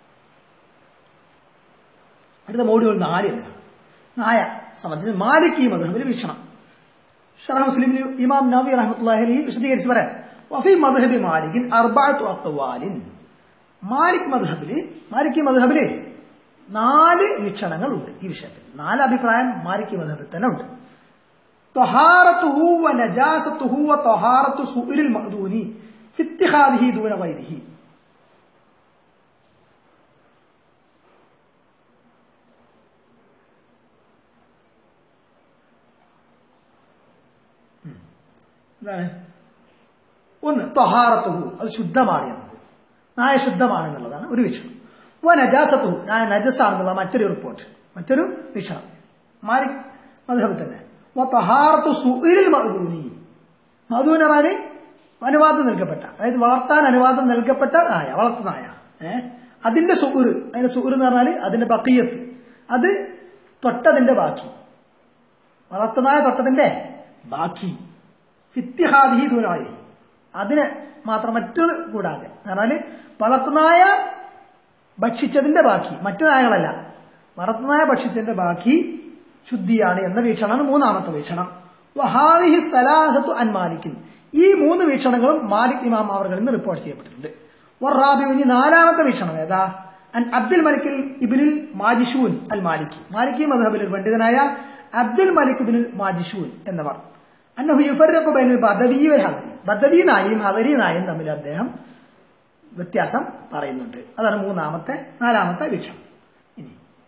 അടുത്ത മോഡ്യൂൾ നാല് എന്നാണ് നായ സംബന്ധിച്ച് മാലിക് ഈ മധുഹബിൽ വീക്ഷണം ഷറഹ് മുസ്ലിമിൽ ഇമാം നബി റഹ്മത്തുള്ളാഹി വിശദീകരിച്ച് പറയാം വഫി മദ്ഹബി മാലിക്കിൻ അർബഅത്തു അഖ്വാലിൻ മാലിക് മദ്ഹബില് മാലിക് മദ്ഹബില് നാല് വീക്ഷണങ്ങൾ ഉണ്ട് ഈ വിഷയത്തിൽ നാല് അഭിപ്രായം മാലിക് മദ്ഹബിൽ തന്നെ ഉണ്ട് طهارته ونجاسته وطهارة سؤر المأذون في اتخاذه دون غيره എന്താണ് ഒന്ന് തൊഹാറത്തുഹു അത് ശുദ്ധമാണ് എന്നത് നായ ശുദ്ധമാണ് എന്നുള്ളതാണ് ഒരു വീക്ഷണം വ നജാസത്തുഹു നായ നജസാണെന്നുള്ള മറ്റൊരു റിപ്പോർട്ട് മറ്റൊരു വീക്ഷണം മാലിക് മധുഹബിൽ തന്നെ വ തൊഹാറത്തു സുഇരിൽ മധൂനി മധുവിന് പറഞ്ഞാല് അനുവാദം നൽകപ്പെട്ട അതായത് വളർത്താൻ അനുവാദം നൽകപ്പെട്ട നായ വളർത്തു നായ ഏഹ് അതിന്റെ സുഹുർ അതിന്റെ സുഹുർ എന്ന് പറഞ്ഞാല് അതിന്റെ ബക്കിയത്ത് അത് തൊട്ടതിന്റെ ബാക്കി വളർത്തുനായ തൊട്ടതിന്റെ ബാക്കി ഫിത്തിഹാദിഹി ദൂരമായി അതിന് മാത്രം മറ്റൊരു കൂടാതെ എന്ന് പറഞ്ഞാല് വളർത്തുനായ ഭക്ഷിച്ചതിന്റെ ബാക്കി മറ്റു നായകളല്ല വളർത്തുനായ ഭക്ഷിച്ചതിന്റെ ബാക്കി ശുദ്ധിയാണ് എന്ന വീക്ഷണമാണ് മൂന്നാമത്തെ വീക്ഷണം വഹാദിഹി സലാഹത്തു അൻ മാലിക്കിൻ ഈ മൂന്ന് വീക്ഷണങ്ങളും മാലിക് ഇമാം അവർകളിൽ നിന്ന് റിപ്പോർട്ട് ചെയ്യപ്പെട്ടിട്ടുണ്ട് വറാബി ഇനി നാലാമത്തെ വീക്ഷണം ഏതാ അൻ അബ്ദുൽ മലിക്കിൽ ഇബിനുൽ മാജിഷൂൻ അൽ മാലിക്കി മാലിക്കി മധബിൽ ഒരു പണ്ഡിതനായ അബ്ദുൽ മലിക് ഇബിനുൽ മാജിഷൂൻ എന്നവർ അന്നഹു യുഫറഖു ബൈനുൽ ബദവി വൽ ഹദരി ബദവി നായും ഹദരി നായും തമ്മിൽ അദ്ദേഹം വ്യത്യാസം പറയുന്നുണ്ട് അതാണ് മൂന്നാമത്തെ നാലാമത്തെ വീക്ഷണം ഇനി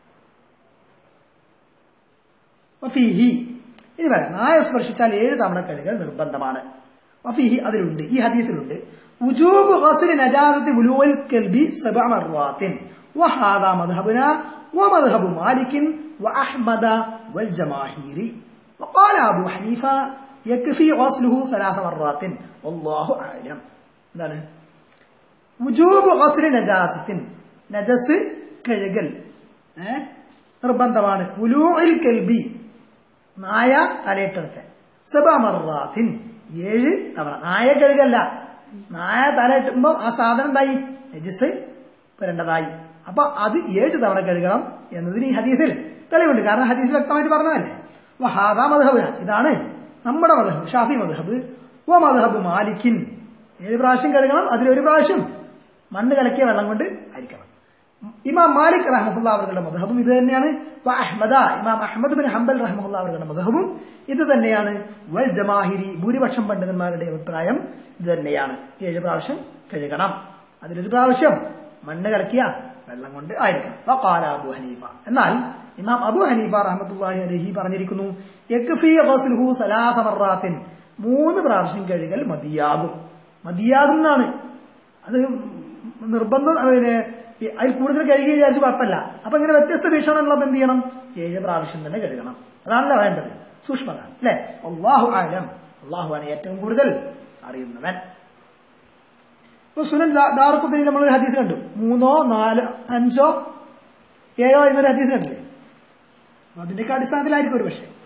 വഫീഹി ഇനി പറയാം നായ സ്പർശിച്ചാൽ ഏഴ് തവണ കഴുകൽ നിർബന്ധമാണ് വഫീഹി അതിലുണ്ട് ഈ ഹദീസിലുണ്ട് وجوب غسل نجاسة بلوغ الكلب سبع مرات وهذا مذهبنا ومذهب مالك وأحمد والجماهير وقال أبو حنيفة يكفي غسله ثلاث مرات والله أعلم എന്താണ് വുജൂബ് ഗസ്ലി നജാസത്തിൻ നജസ് കഴുകൽ ഏ? നിർബന്ധമാണ് ഉലൂഇൽ കൽബി നായ തലയിട്ടെടുത്ത് സബമറാത്തിൻ ഏഴ് തവണ നായ കഴുകല്ല നായ തലയിട്ടുമ്പോ ആ സാധനം എന്തായി നജസ് വരേണ്ടതായി അപ്പൊ അത് ഏഴ് തവണ കഴുകണം എന്നതിന് ഈ ഹദീസിൽ തെളിവുണ്ട് കാരണം ഹദീസിൽ വ്യക്തമായിട്ട് പറഞ്ഞതല്ലേ വഹാദാ മധബ് ഇതാണ് നമ്മുടെ മധബ് ഷാഫി മധബ് ഓ മധബ് മാലിക്കിൻ ഏഴ് പ്രാവശ്യം കഴുകണം അതിലൊരു പ്രാവശ്യം മണ്ണ് കലക്കിയ വെള്ളം കൊണ്ട് ആയിരിക്കണം ഇമാം മാലിക് റഹ്മുല്ല അവരുടെ മധബും ഇത് തന്നെയാണ് വ അഹ്മദ ഇമാം അഹമ്മദ് ബിൻ ഹംബൽ റഹ്മുല്ല അവരുടെ മധബും ഇത് തന്നെയാണ് വൽ ജമാഹിരി ഭൂരിപക്ഷം പണ്ഡിതന്മാരുടെ അഭിപ്രായം ഇത് തന്നെയാണ് ഏഴ് പ്രാവശ്യം കഴുകണം അതിലൊരു പ്രാവശ്യം മണ്ണ് കലക്കിയ വെള്ളം കൊണ്ട് ആയിരിക്കണം വഖാല അബു ഹനീഫ എന്നാൽ ഇമാം അബു ഹനീഫ റഹ്മത്തുള്ളാഹി അലൈഹി പറഞ്ഞിരിക്കുന്നു യക്ഫി ഗസ്ലുഹു സലാസ മർറാത്തിൻ മൂന്ന് പ്രാവശ്യം കഴുകൽ മതിയാകും മതിയാകും എന്നാണ് അത് നിർബന്ധം പിന്നെ ഈ അതിൽ കൂടുതൽ കഴുകി വിചാരിച്ച് കുഴപ്പമില്ല അപ്പൊ ഇങ്ങനെ വ്യത്യസ്ത വീക്ഷണമുള്ളപ്പോൾ എന്ത് ചെയ്യണം ഏഴ് പ്രാവശ്യം തന്നെ കഴുകണം അതാണല്ലോ വേണ്ടത് സൂക്ഷ്മത അല്ലെ അള്ളാഹു ആലം അള്ളാഹുവാണ് ഏറ്റവും കൂടുതൽ അറിയുന്നവൻ ഇപ്പൊ സുനൻ ദാർക്കുത്തിന് നമ്മളൊരു ഹദീസ് കണ്ടു മൂന്നോ നാലോ അഞ്ചോ ഏഴോ എന്നൊരു ഹദീസ് കണ്ടില്ലേ അപ്പൊ അതിന്റെയൊക്കെ അടിസ്ഥാനത്തിലായിരിക്കും ഒരു പക്ഷേ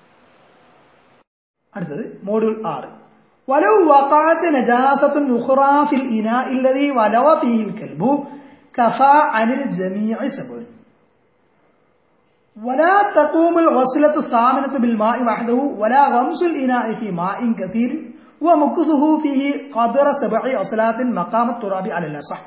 അടുത്തത് മോഡ്യൂൾ ആറ് ولو وقعت نجاسة أخرى في الإناء الذي ولو فيه الكلب كفى عن الجميع سبب ولا تقوم الغسلة الثامنة بالماء وحده ولا غمس الإناء في ماء كثير ومكثه فيه قدر سبع غسلات مقام التراب على الأصح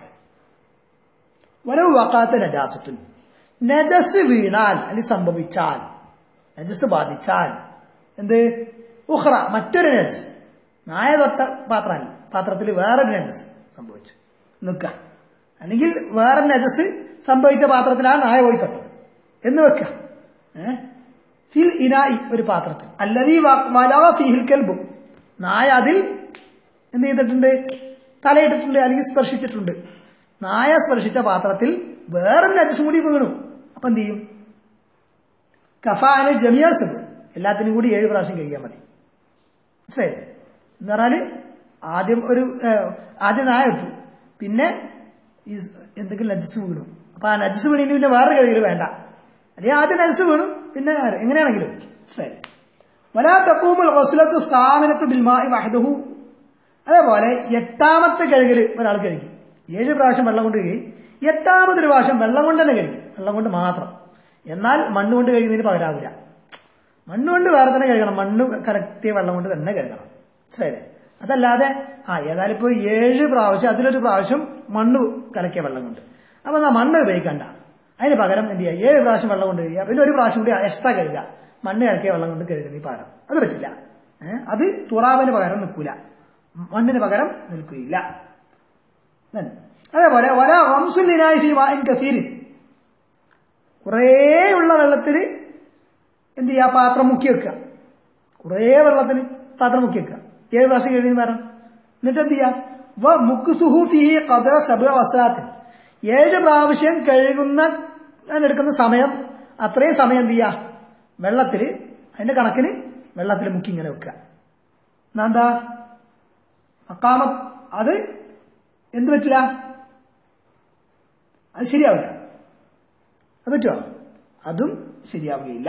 ولو وقعت نجاسة നജസ് വീണാൽ അല്ലെങ്കിൽ സംഭവിച്ചാൽ നജസ് ബാധിച്ചാൽ എന്ത് ഉഹ്റ മറ്റൊരു നജസ് നായ തൊട്ട പാത്രമല്ല പാത്രത്തിൽ വേറൊരു നജസ് സംഭവിച്ചു നിൽക്ക അല്ലെങ്കിൽ വേറെ നജസ് സംഭവിച്ച പാത്രത്തിലാണ് നായ പോയി തൊട്ടത് എന്ന് വെക്ക ഏ? ഫിൽ ഇനായി ഒരു പാത്രത്തിൽ അല്ലതീ വലാ ഫിഹിൽ കൽബു നായ അതിൽ എന്ത് ചെയ്തിട്ടുണ്ട് തലയിട്ടിട്ടുണ്ട് അല്ലെങ്കിൽ സ്പർശിച്ചിട്ടുണ്ട് നായ സ്പർശിച്ച പാത്രത്തിൽ വേറെ നജസും കൂടി വീണു അപ്പൊ എന്ത് ചെയ്യും കഫാന് ജമിയാസബ് എല്ലാത്തിനും കൂടി ഏഴ് പ്രാവശ്യം കഴിയാൻ മതി മനസ്സിലായി എന്ന് പറഞ്ഞാല് ആദ്യം ഒരു ഏഹ്, ആദ്യം നായ ഇട്ടു പിന്നെ ഈ സ് എന്തെങ്കിലും നജസ് വീണു അപ്പൊ ആ നജസ് വീണിന് പിന്നെ വേറെ കഴിക്കൽ വേണ്ട അല്ലെങ്കിൽ ആദ്യം നജസ് വീണു പിന്നെ അങ്ങനെ. എങ്ങനെയാണെങ്കിലും മനസ്സിലായി വലാ തക്കൂമുൽ ഗസ്ലത്തു സ്ഥാനത്ത് ബിൽമായി വഹദഹു അതേപോലെ എട്ടാമത്തെ കഴുകല് ഒരാൾ കഴുകി ഏഴ് പ്രാവശ്യം വെള്ളം കൊണ്ട് കഴുകി എട്ടാമതൊരു പ്രാവശ്യം വെള്ളം കൊണ്ട് തന്നെ കഴുകി വെള്ളം കൊണ്ട് മാത്രം എന്നാൽ മണ്ണ് കൊണ്ട് കഴുകുന്നതിന് പകരാവില്ല മണ്ണ് കൊണ്ട് വേറെ തന്നെ കഴുകണം മണ്ണ് കറക്റ്റ് വെള്ളം കൊണ്ട് തന്നെ കഴുകണം മനസ്സിലായില്ലേ അതല്ലാതെ ആ ഏതായാലും ഇപ്പോൾ ഏഴ് പ്രാവശ്യം അതിലൊരു പ്രാവശ്യം മണ്ണ് കലക്കിയ വെള്ളം കൊണ്ട് അപ്പൊ എന്നാ മണ്ണ് ഉപയോഗിക്കണ്ട അതിന് പകരം എന്ത് ചെയ്യുക ഏഴ് പ്രാവശ്യം വെള്ളം കൊണ്ട് കഴുകുക പിന്നെ ഒരു പ്രാവശ്യം കൂടി എക്സ്ട്രാ കഴുകുക മണ്ണ് കലക്കിയ വെള്ളം കൊണ്ട് കഴുകുന്ന ഈ പകരം അത് പറ്റില്ല ഏഹ് അത് തുറാവിന് പകരം നിൽക്കൂല മണ്ണിന് പകരം നിൽക്കുകയില്ല തന്നെ. അതേപോലെ വല റംസുല്ലിനായി ഫി മാഇൻ കസീരിൻ കുറേ ഉള്ള വെള്ളത്തിൽ എന്ത് ചെയ്യുക പാത്രം മുക്കി വെക്കുക കുറേ വെള്ളത്തിന് പാത്രം മുക്കി വെക്കുക ഏഴ് പ്രാവശ്യം കഴിയുന്ന നേരം എന്നിട്ട് എന്ത് ചെയ്യുക വ മുക്കുസുഹു ഫിഹി ഖദറ സബ്അ വസ്ലാത്തിൻ ഏഴ് പ്രാവശ്യം കഴുകുന്ന എടുക്കുന്ന സമയം അത്രയും സമയം എന്ത് ചെയ്യുക വെള്ളത്തിൽ അതിന്റെ കണക്കിന് വെള്ളത്തിൽ മുക്കി ഇങ്ങനെ വെക്കുക എന്നാ എന്താ മക്കാമ അത് എന്ത് പറ്റില്ല അത് ശരിയാവില്ല അത് പറ്റുമോ അതും ശരിയാവുകയില്ല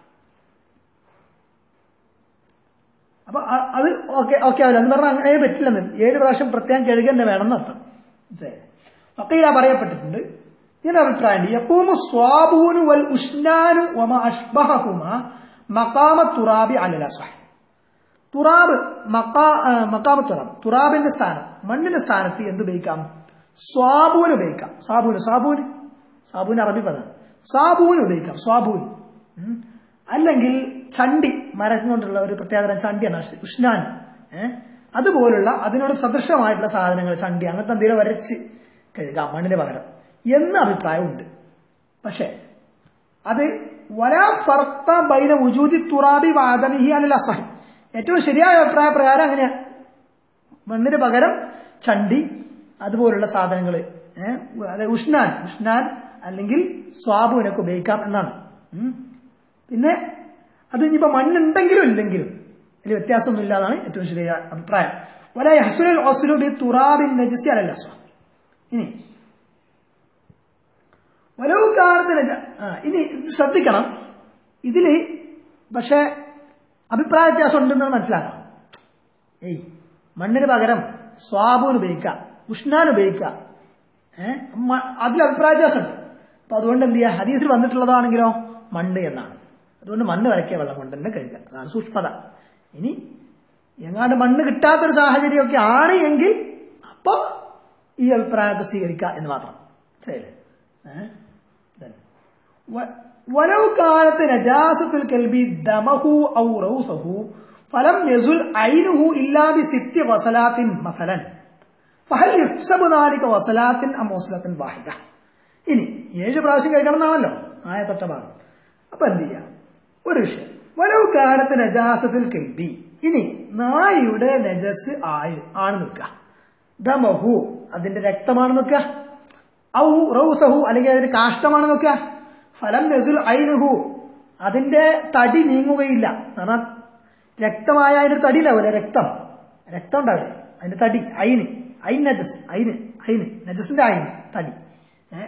അപ്പൊ അ- അത് ഓക്കെ ഓക്കെ ആവില്ല എന്ന് പറഞ്ഞാൽ അങ്ങനെ പറ്റില്ലെന്ന് ഏഴ് പ്രാവശ്യം പ്രത്യേകം കഴുകി തന്നെ വേണമെന്ന് അർത്ഥം മനസ്സിലായോ? അപ്പൊ ഇതാ പറയപ്പെട്ടിട്ടുണ്ട് ഇതിന്റെ അഭിപ്രായം യക്കൂമു സ്വാബൂനു വൽ ഉഷ്നാനു വമ അഷ്ബഹുമ മക്കാമ തുറാബി അലല സഹ് തുറാബ് മക്കാ ആ, മക്കാമ തുറാബ് തുറാബിന്റെ സ്ഥാനം മണ്ണിന്റെ സ്ഥാനത്ത് എന്ത് ഉപയോഗിക്കാം സ്വാബൂന് ഉപയോഗിക്കാം സാബൂന് സാബൂന് സാബൂൻ അറബി പദമാണ് സാബൂൻ ഉപയോഗിക്കാം സ്വാബൂൻ ഉം. അല്ലെങ്കിൽ ചണ്ടി മരം കൊണ്ടുള്ള ഒരു പ്രത്യേകതരം ചണ്ടിയാണ് ഉഷ്- ഉഷ്ണാൻ ഏഹ് അതുപോലുള്ള അതിനോട് സദൃശമായിട്ടുള്ള സാധനങ്ങൾ ചണ്ടി അങ്ങനത്തെ എന്തെങ്കിലും വരച്ച് കഴുകാം മണ്ണിന് പകരം എന്ന അഭിപ്രായമുണ്ട് പക്ഷേ അത് വലാ ഫർത്ത ബൈന ഉജൂദി തുറാബി വാദമിഹി അനിൽ അസഹി ഏറ്റവും ശരിയായ അഭിപ്രായ പ്രകാരം അങ്ങനെയാണ് മണ്ണിന് പകരം ചണ്ടി അതുപോലുള്ള സാധനങ്ങൾ അതെ ഉഷ്ണാൻ ഉഷ്ണാൻ അല്ലെങ്കിൽ സ്വാബുവിനൊക്കെ ഉപയോഗിക്കാം എന്നാണ് ഉം. പിന്നെ അത് ഇനിയിപ്പോ മണ്ണുണ്ടെങ്കിലും ഇല്ലെങ്കിലും അതിൽ വ്യത്യാസമൊന്നും ഇല്ലാതാണ് ഏറ്റവും ശരിയായ അഭിപ്രായം വല ഹസുൽ ഒസുലു ബി തുറാബിൻ നജസി അലല്ല സ്വാ ഇനി വലവ് കാലത്തിന് ഇനി ഇത് ശ്രദ്ധിക്കണം ഇതില് പക്ഷെ അഭിപ്രായ വ്യത്യാസം ഉണ്ടെന്ന് മനസ്സിലാക്കണം ഏയ് മണ്ണിന് പകരം സ്വാബൂന് ഉപയോഗിക്കാം ഉഷ്ണാൻ ഉപയോഗിക്കാം ഏഹ് അതിൽ അഭിപ്രായ വ്യത്യാസമുണ്ട് അപ്പൊ അതുകൊണ്ട് എന്ത് ചെയ്യുക ഹദീസിൽ വന്നിട്ടുള്ളതാണെങ്കിലോ മണ്ണ് എന്നാണ് അതുകൊണ്ട് മണ്ണ് വരയ്ക്കിയ വെള്ളം കൊണ്ട് തന്നെ കഴുകുക അതാണ് സൂക്ഷ്മത ഇനി എങ്ങാണ്ട് മണ്ണ് കിട്ടാത്തൊരു സാഹചര്യമൊക്കെ ആണ് എങ്കിൽ അപ്പോൾ ഈ അഭിപ്രായമൊക്കെ സ്വീകരിക്കുക എന്ന് മാത്രം ശരി ഏഹ് then. വ- ولو كانت نجاسة الكلب دمه أو روثه فلم يزل عينه إلا بست غسلات مثلا فهل يحسب ذلك غسلات أم غسلة واحدة ഇനി ഏഴ് പ്രാവശ്യം കഴിക്കണം എന്നാണല്ലോ ആയ തൊട്ട ഭാഗം അപ്പൊ എന്ത് ചെയ്യാം ഒരു വിഷയം വലവ് കാലത്ത് നജാസത്തിൽ കെൽബി ഇനി നായയുടെ നജസ് ആയി ആണ് നിൽക്കുക ദമഹു അതിന്റെ രക്തമാണ് നിൽക്കുക ഔ റൗസഹു അല്ലെങ്കിൽ അതിന്റെ കാഷ്ടമാണ് നോക്കുക ഫലം നസുൽ ഐനുഹു അതിന്റെ തടി നീങ്ങുകയില്ല കാരണം രക്തമായ അതിന്റെ തടി ഉണ്ടാവില്ല രക്തം രക്തം ഉണ്ടാവില്ല അതിന്റെ തടി അയിന് അയിൻ നജസ് അയിന് അയിന് നജസിന്റെ അയിന് തടി ഏ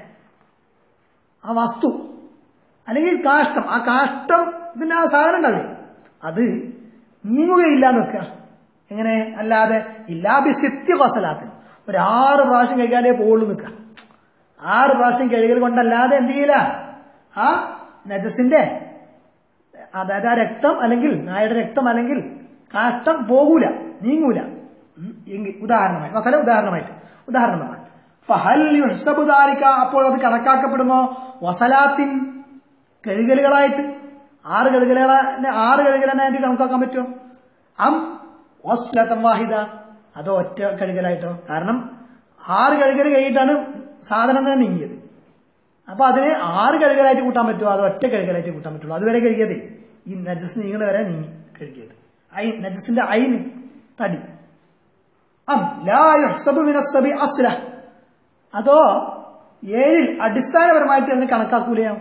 ആ വസ്തു അല്ലെങ്കിൽ കാഷ്ടം ആ കാഷ്ടം പിന്നെ ആ സാധനം ഉണ്ടാവില്ലേ അത് നീങ്ങുകയില്ല എന്ന് വെക്കുക എങ്ങനെ അല്ലാതെ ഇല്ലാബി സിത്യ വസലാത്തിന് ഒരു ആറ് പ്രാവശ്യം കഴിക്കാനേ പോകുള്ളൂ നിൽക്കുക ആറ് പ്രാവശ്യം കഴുകൽ കൊണ്ടല്ലാതെ എന്ത് ചെയ്യില്ല ആ നജസിന്റെ അതായത് ആ രക്തം അല്ലെങ്കിൽ നായയുടെ രക്തം അല്ലെങ്കിൽ കാഷ്ടം പോകൂല നീങ്ങൂല ഉം, എങ്കിൽ ഉദാഹരണമായി മസല ഉദാഹരണമായിട്ട് ഉദാഹരണം പറഞ്ഞാൽ ഫഹൽ യുഹ്സബു ദാലിക അപ്പോൾ അത് കണക്കാക്കപ്പെടുമോ വസലാത്തിൻ കഴുകലുകളായിട്ട് ആറ് കഴുകലുകളെ ആറ് കഴുകലനായിട്ട് കണക്കാക്കാൻ പറ്റുമോ അം വസ്ലത്തം വാഹിദ അതോ ഒറ്റ കഴുകലായിട്ടോ കാരണം ആറ് കഴുകൽ കഴിഞ്ഞിട്ടാണ് സാധനം തന്നെ നീങ്ങിയത് അപ്പൊ അതിനെ ആറ് കഴുകലായിട്ട് കൂട്ടാൻ പറ്റുമോ അതോ ഒറ്റ കഴുകലായിട്ട് കൂട്ടാൻ പറ്റുള്ളൂ അതുവരെ കഴുകിയത് ഈ നജസ് നീങ്ങണ വരെ നീങ്ങി കഴുകിയത് ഐ നജസിന്റെ ഐന് തടി അം ലാ യുഹ്സബു മിനസ്സബി അസ്ല അതോ ഏഴിൽ അടിസ്ഥാനപരമായിട്ട് അതിനെ കണക്കാക്കൂലയോ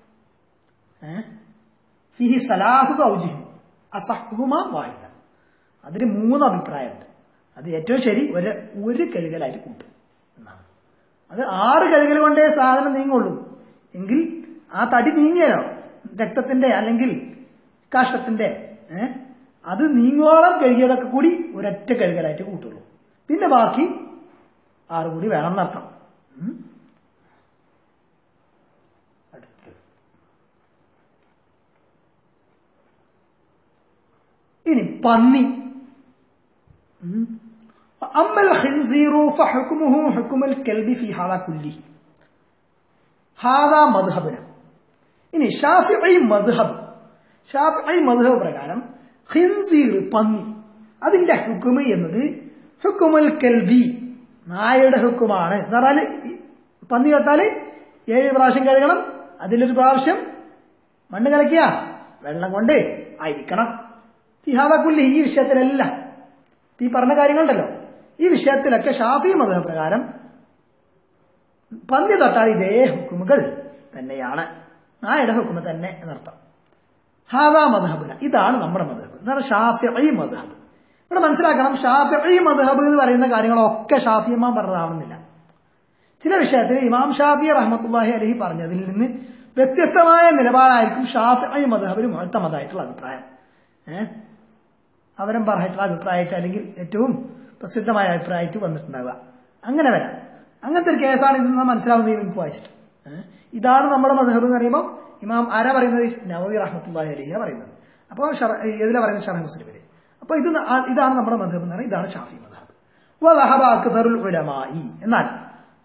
ഏഹ് ഫിഹി സലാഹു ഔജിഹു അസഹുമ വാഹിദ അതിന് മൂന്ന് അഭിപ്രായമുണ്ട് അത് ഏറ്റവും ശരി ഒരു ഒരു കഴുകലായിട്ട് കൂട്ടും എന്നാണ് അത് ആറ് കഴുകൽ കൊണ്ടേ സാധനം നീങ്ങുള്ളൂ എങ്കിൽ ആ തടി നീങ്ങിയാലോ രക്തത്തിന്റെ അല്ലെങ്കിൽ കാഷ്ടത്തിന്റെ ഏഹ് അത് നീങ്ങോളം കഴുകിയതൊക്കെ കൂടി ഒരൊറ്റ കഴുകലായിട്ട് കൂട്ടുള്ളൂ പിന്നെ ബാക്കി ആറ് കൂടി വേണം എന്നർത്ഥം ഉം. അടുത്തത് ഇനി പന്നി ഉം. أما الخنزير فحكمه حكم الكلب في هذا كله هذا مذهبنا ഇനി ഷാഫിഈ മദ്ഹബ് ഷാഫിഈ മദ്ഹബ് പ്രകാരം ഖിൻസീർ പന്നി അതിന്റെ ഹുക്കുമ് എന്നത് ഹുക്കുമുൽ കൽബി നായയുടെ ഹുക്കുമാണ് എന്ന് പറഞ്ഞാല് ഈ പന്നി തൊട്ടാല് ഏഴ് പ്രാവശ്യം കഴുകണം അതിലൊരു പ്രാവശ്യം മണ്ണ് കലക്കിയ വെള്ളം കൊണ്ട് ആയിരിക്കണം ഫിഹാദക്കുല്ലി ഈ വിഷയത്തിലെല്ലാം ഈ പറഞ്ഞ കാര്യങ്ങളുണ്ടല്ലോ ഈ വിഷയത്തിലൊക്കെ ഷാഫി മത പ്രകാരം പന്നി തൊട്ടാൽ ഇതേ ഹുക്കുമുകൾ തന്നെയാണ് നായയുടെ ഹുക്കുമ തന്നെ എന്നർത്ഥം ഹാദാ മധബിന ഇതാണ് നമ്മുടെ മധബ് എന്ന് പറഞ്ഞാൽ ഷാഫി മധബ് ഇവിടെ മനസ്സിലാക്കണം ഷാഫി മധബ് എന്ന് പറയുന്ന കാര്യങ്ങളൊക്കെ ഷാഫി ഇമാം പറഞ്ഞതാവണമെന്നില്ല ചില വിഷയത്തിൽ ഇമാം ഷാഫി റഹ്മത്തുല്ലാഹി അലഹി പറഞ്ഞതിൽ നിന്ന് വ്യത്യസ്തമായ നിലപാടായിരിക്കും ഷാഫി മധബിന് മുഴത്തമതായിട്ടുള്ള അഭിപ്രായം ഏഹ് അവരും പറഞ്ഞിട്ടുള്ള അഭിപ്രായമായിട്ട് അല്ലെങ്കിൽ ഏറ്റവും പ്രസിദ്ധമായ അഭിപ്രായമായിട്ട് വന്നിട്ടുണ്ടാവുക അങ്ങനെ വരാം അങ്ങനത്തെ ഒരു കേസാണ് ഇത് മനസ്സിലാവുന്നത് എനിക്ക് വായിച്ചിട്ട് ഏഹ്? ഇതാണ് നമ്മുടെ മധബ് എന്ന് പറയുമ്പോൾ ഇമാം ആരാ പറയുന്നത് നവവി റഹ്മത്തുള്ളാഹി അലിയ പറയുന്നത് അപ്പോൾ ഇതിലെ പറയുന്നത് ഷറഹ് മുസ്ലിമില് അപ്പൊ ഇത് ന- ഇതാണ് നമ്മുടെ മധബ് എന്ന് പറയുന്നത് ഇതാണ് ഷാഫി മധബ് വഹബ അക്തറുൽ ഉലമായി എന്നാൽ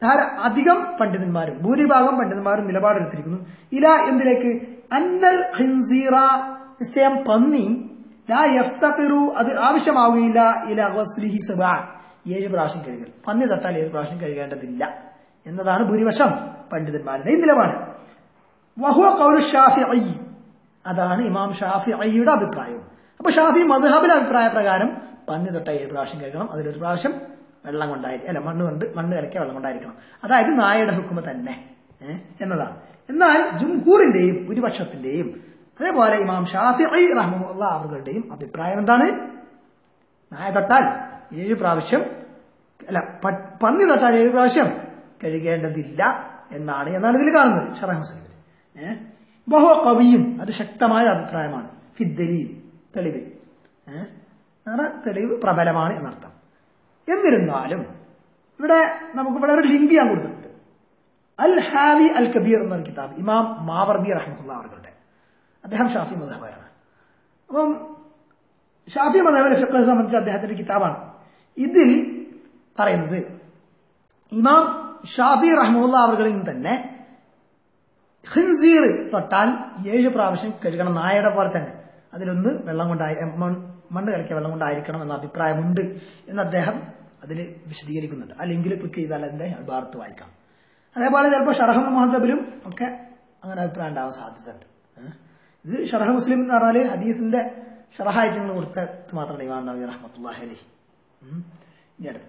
ധാര അധികം പണ്ഡിതന്മാരും ഭൂരിഭാഗം പണ്ഡിതന്മാരും നിലപാടെടുത്തിരിക്കുന്നു ഇല എന്തിലേക്ക് അന്നൽ ഖിൻസീറ നിശ്ചയം പന്നി ലാ യഫ്തഖിറു അത് ആവശ്യമാവുകയില്ല ഇല ഗസ്ലിഹി സബാ ഏഴ് പ്രാവശ്യം കഴുകൽ പന്നി തൊട്ടാൽ ഏഴ് പ്രാവശ്യം കഴുകേണ്ടതില്ല എന്നതാണ് ഭൂരിപക്ഷം പണ്ഡിതന്മാരുടെ നിലപാട് വഹുവ കൗലു ഷാഫിഈ അതാണ് ഇമാം ഷാഫിഈയുടെ അഭിപ്രായം അപ്പൊ ഷാഫി മദ്ഹബിലെ അഭിപ്രായ പ്രകാരം പന്നി തൊട്ട ഏഴ് പ്രാവശ്യം കഴിക്കണം അതിലൊരു പ്രാവശ്യം വെള്ളം കൊണ്ടായിരിക്കും അല്ല മണ്ണ് കൊണ്ട് മണ്ണ് കലക്കിയ വെള്ളം കൊണ്ടായിരിക്കണം അതായത് നായയുടെ ഹുക്കുമ തന്നെ ഏ, എന്നതാണ് എന്നാൽ ജുംഹൂറിന്റെയും ഭൂരിപക്ഷത്തിന്റെയും അതേപോലെ ഇമാം ഷാഫി റഹ്മുള്ള അവരുടെയും അഭിപ്രായം എന്താണ് നായ തൊട്ടാൽ ഏഴ് പ്രാവശ്യം അല്ല പ- പന്നി തൊട്ടാൽ ഏഴ് പ്രാവശ്യം കഴുകേണ്ടതില്ല എന്നാണ് എന്നാണ് ഇതിൽ കാണുന്നത് ഷറഹ് മുസ്ലിം ഏഹ് ബഹോ കവിയും അത് ശക്തമായ അഭിപ്രായമാണ് ഫിദ്ദലീൽ തെളിവ് ഏഹ് അങ്ങനെ തെളിവ് പ്രബലമാണ് എന്നർത്ഥം എന്നിരുന്നാലും ഇവിടെ നമുക്ക് ഇവിടെ ഒരു ലിങ്ക് ഞാൻ കൊടുത്തിട്ടുണ്ട് അൽ ഹാവി അൽ കബീർ എന്നൊരു കിതാബ് ഇമാം മാവർദി റഹ്മുല്ല അവരുടെ അദ്ദേഹം ഷാഫി മദഹബാണ് അപ്പം ഷാഫി മദഹബിലെ ഫിഖെ സംബന്ധിച്ച് അദ്ദേഹത്തിന്റെ കിതാബാണ് ഇതിൽ പറയുന്നത് ഇമാം ഷാഫി റഹ്മുല്ല അവകളിൽ നിന്ന് തന്നെ ഹിൻസീർ തൊട്ടാൽ ഏഴ് പ്രാവശ്യം കഴുകണം നായയുടെ പോലെ തന്നെ അതിലൊന്ന് വെള്ളം കൊണ്ടായി എ, മൺ- മണ്ണ് കലക്കിയ വെള്ളം കൊണ്ടായിരിക്കണം എന്ന അഭിപ്രായമുണ്ട് എന്ന് അദ്ദേഹം അതിൽ വിശദീകരിക്കുന്നുണ്ട് അല്ലെങ്കിൽ ക്ലിക്ക് ചെയ്താൽ അതിന്റെ ഭാഗത്ത് വായിക്കാം അതേപോലെ ചിലപ്പോൾ ഷറഹ് മുഹദ്ബിലും ഒക്കെ അങ്ങനെ അഭിപ്രായം ഉണ്ടാവാൻ സാധ്യതയുണ്ട് ഏഹ്. ഇത് ഷറഹ് മുസ്ലിം എന്ന് പറഞ്ഞാൽ ഹദീസിന്റെ ഷറഹായിട്ട് നിങ്ങൾ കൊടുത്തത് മാത്രമാണ് ഇമാം നബി റഹ്മത്തുള്ളാഹി അലൈഹി ഉം. ഇനി അടുത്ത്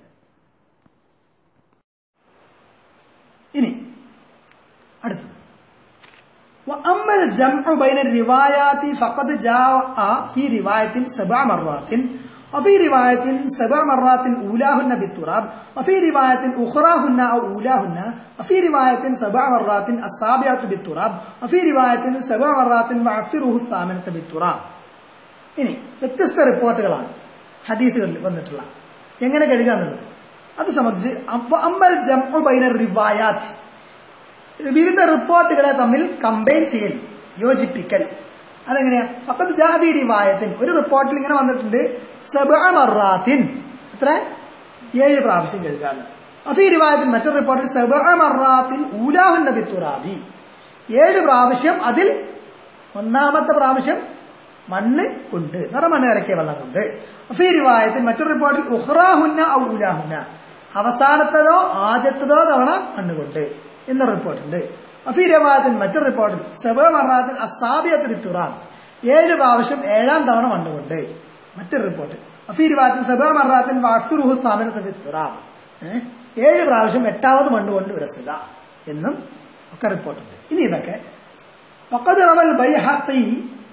ഇനി അടുത്തത് وأما الجمع بين الروايات فقد جاء في رواية سبع مرات وفي رواية سبع مرات أولاهن بالتراب وفي رواية أخراهن أو أولاهن وفي رواية سبع مرات السابعة بالتراب وفي رواية سبع مرات وعفره الثامنة بالتراب ഇനി വ്യത്യസ്ത റിപ്പോർട്ടുകളാണ് ഹദീസുകളിൽ വന്നിട്ടുള്ള എങ്ങനെ കഴുകുക എന്നുള്ളത് അത് സംബന്ധിച്ച് അപ്പൊ അമ്മൽ ജംഉ ബൈന റിവായാത്ത് വിവിധ റിപ്പോർട്ടുകളെ തമ്മിൽ കമ്പൈൻ ചെയ്യൽ യോജിപ്പിക്കൽ അതെങ്ങനെയാ അപ്പൊ ജാബി റിവായത്തിൻ ഒരു റിപ്പോർട്ടിൽ ഇങ്ങനെ വന്നിട്ടുണ്ട് സബഅ മറാത്തിൻ എത്ര ഏഴ് പ്രാവശ്യം കഴുകാണ് അഫീ റിവായത്തിൻ മറ്റൊരു റിപ്പോർട്ടിൽ സബഅ മറാത്തിൻ ഊലാഹുൻ നബി തുറാബി ഏഴ് പ്രാവശ്യം അതിൽ ഒന്നാമത്തെ പ്രാവശ്യം മണ്ണ് കൊണ്ട് നിറ മണ്ണ് കലക്കിയ വെള്ളം കൊണ്ട് അഫീ റിവായത്തിൽ മറ്റൊരു റിപ്പോർട്ടിൽ ഉഹ്റാഹുന്ന ഔ ഊലാഹുന്ന അവസാനത്തതോ ആദ്യത്തതോ തവണ മണ്ണ് കൊണ്ട് എന്ന റിപ്പോർട്ടുണ്ട് അഫീ റിവായത്തിൽ മറ്റൊരു റിപ്പോർട്ടിൽ സെബ മറാത്തിൽ അസാബിയത്തിൽ തുറാം ഏഴ് പ്രാവശ്യം ഏഴാം തവണ മണ്ണ് കൊണ്ട് മറ്റൊരു റിപ്പോർട്ട് അഫീ റിവായത്തിൽ സെബ മറാത്തിൽ വാഫിറുഹു സ്ഥാപനത്തിൽ തുറാം ഏഹ്? ഏഴ് പ്രാവശ്യം എട്ടാമത് മണ്ണ് കൊണ്ട് ഉരസുക എന്നും ഒക്കെ റിപ്പോർട്ടുണ്ട് ഇനി ഇതൊക്കെ وقد روى البيهقي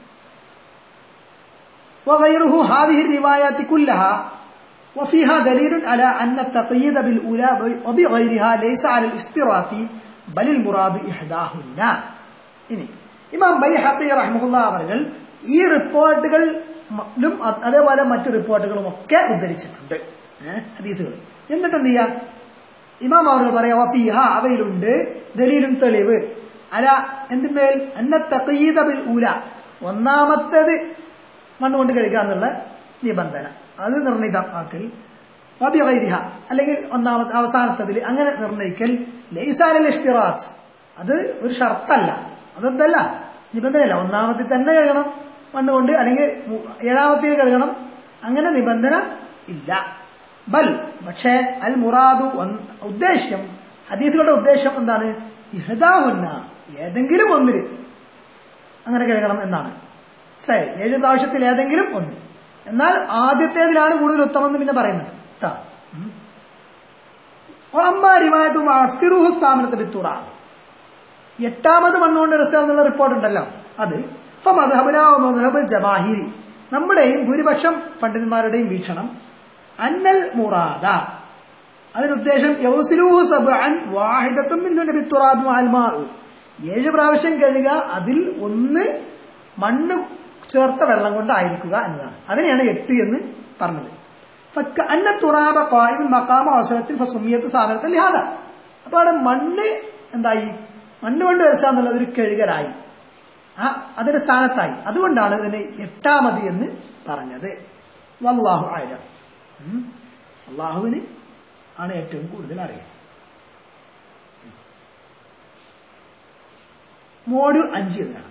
وغيره هذه الروايات كلها وفيها دليل على أن التقييد بالأولى وبغيرها ليس على الاستراط بل المراد إحداهن ഇനി ഇമാം ബൈഹഖി റഹ്മുല്ല അവർ ഈ റിപ്പോർട്ടുകളിലും അതേപോലെ മറ്റു റിപ്പോർട്ടുകളും ഒക്കെ ഉദ്ധരിച്ചിട്ടുണ്ട് ഏഹ് ഹദീസുകൾ എന്നിട്ട് എന്ത് ചെയ്യാം ഇമാം അവർ പറയാ വഫീഹ അവയിലുണ്ട് ദലീലും തെളിവ് അല എന്തിന്മേൽ അന്ന തഖീദ ബിൽ ഊല ഒന്നാമത്തേത് മണ്ണുകൊണ്ട് കഴിക്കുക എന്നുള്ള നിബന്ധന അത് നിർണിതമാക്കൽ വബിഗൈരിഹ അല്ലെങ്കിൽ ഒന്നാമത്തെ അവസാനത്തതിൽ അങ്ങനെ നിർണയിക്കൽ ലൈസാലൽ ഇഷ്തിറാത്ത് അത് ഒരു ഷർത്തല്ല അതെന്തല്ല നിബന്ധനയല്ല ഒന്നാമത്തിൽ തന്നെ കഴുകണം മണ്ണുകൊണ്ട് അല്ലെങ്കിൽ മു- ഏഴാമത്തിൽ കഴുകണം അങ്ങനെ നിബന്ധന ഇല്ല ബൽ പക്ഷേ അൽ മുറാദു ഒന്ന് ഉദ്ദേശ്യം ഹദീസുകളുടെ ഉദ്ദേശം എന്താണ് ഇഹദാഹുന്ന ഏതെങ്കിലും ഒന്നില് അങ്ങനെ കഴുകണം എന്നാണ് മനസ്സിലായി ഏഴ് പ്രാവശ്യത്തിൽ ഏതെങ്കിലും ഒന്ന് എന്നാൽ ആദ്യത്തേതിലാണ് കൂടുതൽ ഉത്തമം എന്ന് പിന്നെ പറയുന്നത് ട്ടാ. ഉം. അമ്മ റിവായത്തും അഫിറുഹു സ്ഥാപനത്തെ വിത്തുറ എട്ടാമത് മണ്ണുകൊണ്ട് രസം എന്നുള്ള റിപ്പോർട്ട് ഉണ്ടല്ലോ അത് ഇപ്പൊ മധബുല മധബ് ജമാഹിരി നമ്മുടെയും ഭൂരിപക്ഷം പണ്ഡിതന്മാരുടെയും വീക്ഷണം അന്നൽ മുറാദ അതിനുദ്ദേശം യൗസിലൂഹു സബ്അൻ വാഹിദത്തും മിന്നു നബി തുറാബ് മാൽമാഉ ഏഴ് പ്രാവശ്യം കഴുകുക അതിൽ ഒന്ന് മണ്ണ് ചേർത്ത വെള്ളം കൊണ്ടായിരിക്കുക എന്നതാണ് അതിനെയാണ് എട്ട് എന്ന് പറഞ്ഞത് ഫക്ക അന്ന തുറാബ ഖായിം മഖാമ അവസരത്തിൽ ഫസുമിയത്ത് സാധനത്തിൽ ലിഹാദ അപ്പൊ അവിടെ മണ്ണ് എന്തായി മണ്ണ് കൊണ്ട് വരച്ച എന്നുള്ളത് ഒരു കഴുകലായി ആ അതിന്റെ സ്ഥാനത്തായി അതുകൊണ്ടാണ് ഇതിന് എട്ടാമതി എന്ന് പറഞ്ഞത് വല്ലാഹു ആയിരം അള്ളാഹുവിന് ആണ് ഏറ്റവും കൂടുതൽ അറിയുന്നത് മോഡ്യൂൾ അഞ്ച് എന്നാണ്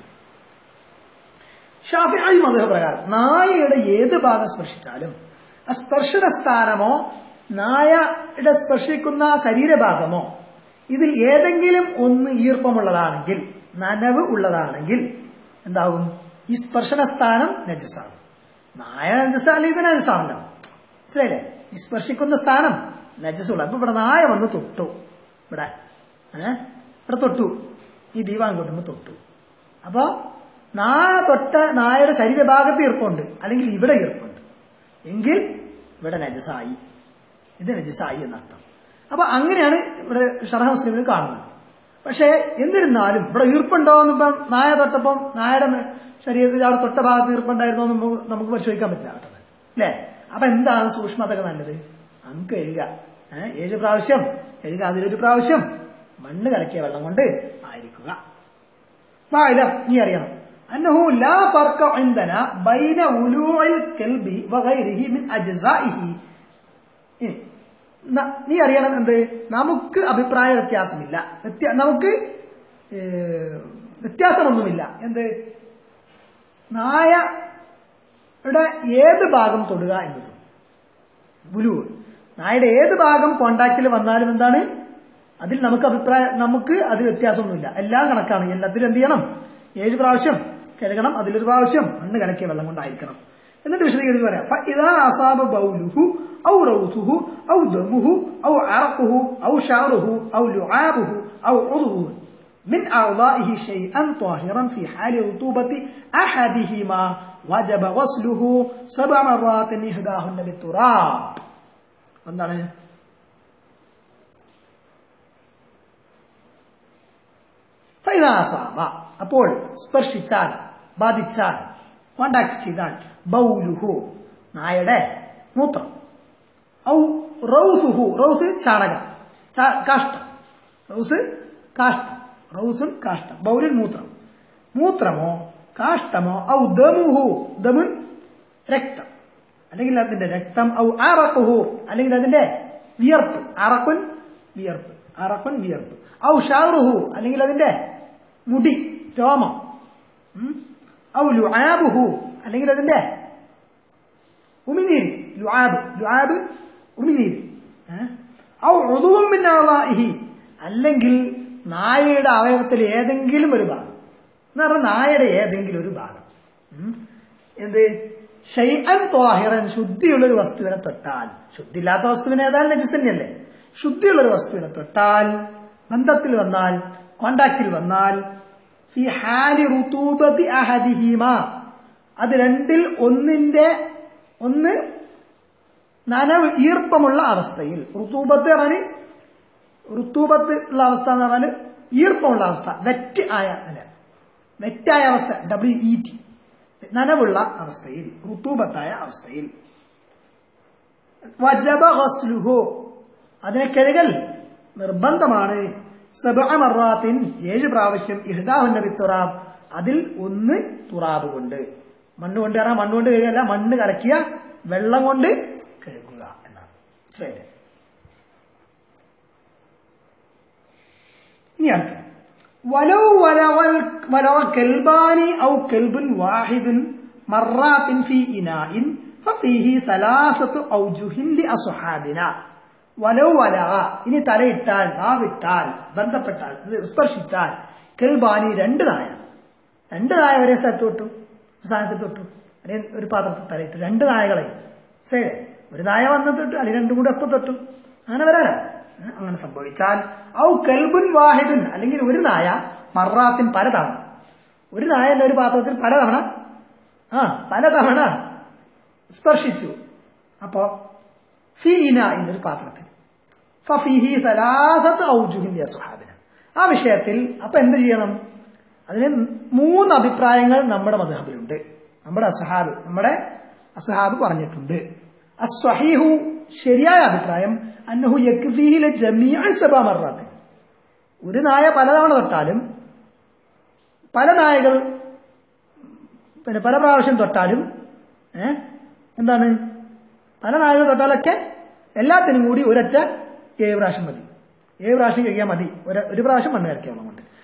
ഷാഫി മധുര പ്രകാരം നായയുടെ ഏത് ഭാഗം സ്പർശിച്ചാലും ആ സ്പർശന സ്ഥാനമോ നായയുടെ സ്പർശിക്കുന്ന ശരീരഭാഗമോ ഇതിൽ ഏതെങ്കിലും ഒന്ന് ഈർപ്പമുള്ളതാണെങ്കിൽ നനവ് ഉള്ളതാണെങ്കിൽ എന്താകും ഈ സ്പർശന സ്ഥാനം നജസാകും നായ നജസാല ഇത് നജസാണല്ലോ മനസ്സിലായില്ലേ ഈ സ്പർശിക്കുന്ന സ്ഥാനം നജസുള്ള അപ്പൊ ഇവിടെ നായ വന്ന് തൊട്ടു ഇവിടെ ഏ ഇവിടെ തൊട്ടു ഈ ദീപാൻ കൊണ്ടുമ്പോ തൊട്ടു അപ്പോ നായ തൊട്ട നായയുടെ ശരീരഭാഗത്ത് ഈർപ്പുണ്ട് അല്ലെങ്കിൽ ഇവിടെ ഈർപ്പുണ്ട് എങ്കിൽ ഇവിടെ നജസായി ഇത് നജസായി എന്നർത്ഥം അപ്പൊ അങ്ങനെയാണ് ഇവിടെ ഷറഹ മുസ്ലിമിൽ കാണുന്നത് പക്ഷേ എന്നിരുന്നാലും ഇവിടെ ഈർപ്പുണ്ടോ എന്നിപ്പം നായ തൊട്ടപ്പം നായയുടെ മേ- ശരീരത്തിൽ അവിടെ തൊട്ട ഭാഗത്ത് ഈർപ്പുണ്ടായിരുന്നോ എന്ന് നമുക്ക് നമുക്ക് പരിശോധിക്കാൻ പറ്റില്ല കേട്ടത് അല്ലേ അപ്പൊ എന്താണ് സൂക്ഷ്മതൊക്കെ നല്ലത് അങ്ങ് കഴുകുക ഏഹ് ഏഴ് പ്രാവശ്യം കഴുകുക അതിലൊരു പ്രാവശ്യം മണ്ണ് കലക്കിയ വെള്ളം കൊണ്ട് ആയിരിക്കുക വായിലം നീ അറിയണം അന്നഹു ലാ ഫർഖ ഇൻദന ബൈന ഉലൂഇൽ കൽബി വഗൈരിഹി മിൻ അജ്സാഇഹി ഇനി ന- നീ അറിയണം എന്ത് നമുക്ക് അഭിപ്രായ വ്യത്യാസമില്ല വ്യത്യ- നമുക്ക് ഏ, വ്യത്യാസമൊന്നുമില്ല എന്ത് നായയുടെ ഏത് ഭാഗം തൊടുക എന്നതും ബുലു നായയുടെ ഏത് ഭാഗം കോണ്ടാക്റ്റിൽ വന്നാലും എന്താണ് അതിൽ നമുക്ക് അഭിപ്രായം നമുക്ക് അതിൽ വ്യത്യാസമൊന്നുമില്ല എല്ലാം കണക്കാണ് എല്ലാത്തിലും എന്ത് ചെയ്യണം ഏഴ് പ്രാവശ്യം കഴുകണം അതിലൊരു പ്രാവശ്യം മണ്ണ് കലക്കിയ വെള്ളം കൊണ്ടായിരിക്കണം എന്നിട്ട് വിശദീകരിച്ച് പറയാം فإذا أصاب بوله أو روثه أو دمه أو عرقه أو شعره أو لعابه أو عضوه من أعضائه شيئا طاهرا في حال رطوبة أحدهما وجب غسله سبع مرات إحداهن بالتراب എന്താണ് ഫൈനാസാമ അപ്പോൾ സ്പർശിച്ചാൽ ബാധിച്ചാൽ കോണ്ടാക്ട് ചെയ്താൽ ബൗലുഹു നായയുടെ മൂത്രം ഔ റൗസുഹു റൗസ് ചാണകം ചാ- കാഷ്ടം റൗസ് കാഷ്ടം റൗസുൻ കാഷ്ടം ബൗലിൽ മൂത്രം മൂത്രമോ കാഷ്ടമോ ഔ ദമുഹു ദമുൻ രക്തം അല്ലെങ്കിൽ അതിന്റെ രക്തം ഔ അറക്കുഹു അല്ലെങ്കിൽ അതിന്റെ വിയർപ്പ് അറക്കുൻ വിയർപ്പ് അറക്കുൻ വിയർപ്പ് ഔ ഷാറുഹു അല്ലെങ്കിൽ അതിന്റെ മുടി രോമം ഉം? ഔ ലുആബുഹു അല്ലെങ്കിൽ അതിന്റെ ഉമിനീര് ലുആബ് ലുആബ് ഉമിനീര് ഏ? ഔ ഉദുവും മിൻ അഅ്ളാഇഹി അല്ലെങ്കിൽ നായയുടെ അവയവത്തിൽ ഏതെങ്കിലും ഒരു ഭാഗം എന്ന് പറഞ്ഞാൽ നായയുടെ ഏതെങ്കിലും ഒരു ഭാഗം ഉം? എന്ത് ഷൈഅൻ ത്വാഹിറൻ ശുദ്ധിയുള്ള ഒരു വസ്തുവിനെ തൊട്ടാൽ ശുദ്ധിയില്ലാത്ത വസ്തുവിനെ ഏതായാലും നജസ് തന്നെയല്ലേ ശുദ്ധിയുള്ള ഒരു വസ്തുവിനെ തൊട്ടാൽ ബന്ധത്തിൽ വന്നാൽ കോണ്ടാക്റ്റിൽ വന്നാൽ ഫി ഹാലി റുതൂബത്തി അഹദിഹിമ അത് രണ്ടിൽ ഒന്നിന്റെ ഒന്ന് നനവ് ഈർപ്പമുള്ള അവസ്ഥയിൽ റുത്തൂബത്ത് പറഞ്ഞാല് ഋത്തൂബത്ത് ഉള്ള അവസ്ഥ എന്ന് പറഞ്ഞാൽ ഈർപ്പമുള്ള അവസ്ഥ വെറ്റ് ആയ നില വെറ്റായ അവസ്ഥ ഡബ്ല്യു ഇ ടി നനവുള്ള അവസ്ഥയിൽ ഋത്തൂബത്തായ അവസ്ഥയിൽ വജബ ഗസ്ലുഹു അതിനെ കഴുകൽ നിർബന്ധമാണ് സബഅ മറാത്തിൻ ഏഴ് പ്രാവശ്യം ഇഹ്ദാഹുന്ന ബിത്തുറാബ് അതിൽ ഒന്ന് തുറാബ് കൊണ്ട് മണ്ണ് കൊണ്ട് കയറാൻ മണ്ണ് കൊണ്ട് കഴുകല്ല മണ്ണ് കലക്കിയ വെള്ളം കൊണ്ട് കഴുകുക എന്നാണ് മനസ്സിലായില്ലേ ഇനി അടുത്ത വലൗ വലവൽ വലവ കൽബാനി ഔ കൽബുൻ വാഹിദുൻ മറാത്തിൻ ഫി ഇനാഇൻ ഫഫീഹി സലാസത്തു ഔജുഹിൻ ലി അസ്ഹാബിന വലൗ വലവ ഇനി തലയിട്ടാൽ നാവിട്ടാൽ ബന്ധപ്പെട്ടാൽ ഇത് സ്പർശിച്ചാൽ കൽബാനി രണ്ട് നായ രണ്ട് നായ ഒരേ സ്ഥലത്ത് തൊട്ടു ഒരു സ്ഥാനത്ത് തൊട്ടു അല്ലെങ്കിൽ ഒരു പാത്രത്തിൽ തലയിട്ടു രണ്ട് നായകളെ ശരി ഒരു നായ വന്ന് തൊട്ടു അല്ലെങ്കിൽ രണ്ടും കൂടെ ഒപ്പം തൊട്ടു അങ്ങനെ വരാനോ ഏ, അങ്ങനെ സംഭവിച്ചാൽ ഔ കൽബുൻ വാഹിദുൻ അല്ലെങ്കിൽ ഒരു നായ മറാത്തിൻ പലതവണ ഒരു നായ ഒരു പാത്രത്തിൽ പലതവണ ആ പലതവണ സ്പർശിച്ചു അപ്പോ ഫി ഇന എന്നൊരു പാത്രത്തിൽ ഫഫിഹി സലാസത്ത് ഔജുഹിന്റെ സുഹാബിന ആ വിഷയത്തിൽ അപ്പൊ എന്ത് ചെയ്യണം അതിന് മൂന്ന് അഭിപ്രായങ്ങൾ നമ്മുടെ മധുഹബിലുണ്ട് നമ്മുടെ അസഹാബ് നമ്മുടെ അസഹാബ് പറഞ്ഞിട്ടുണ്ട് അസ്വഹീഹു ശരിയായ അഭിപ്രായം അന്നഹു യക്ഫീഹിലെ ജമീഅ സബാ മറാത്ത് ഒരു നായ പലതവണ തൊട്ടാലും പല നായകൾ പിന്നെ പല പ്രാവശ്യം തൊട്ടാലും ഏ എന്താണ് പല നായകൾ തൊട്ടാലൊക്കെ എല്ലാത്തിനും കൂടി ഒരൊറ്റ ഏഴ് പ്രാവശ്യം മതി ഏഴ് പ്രാവശ്യം കഴിക്കാൻ മതി ഒരു ഒരു പ്രാവശ്യം മണ്ണ് കലക്കിയ വെള്ളം കൊണ്ട്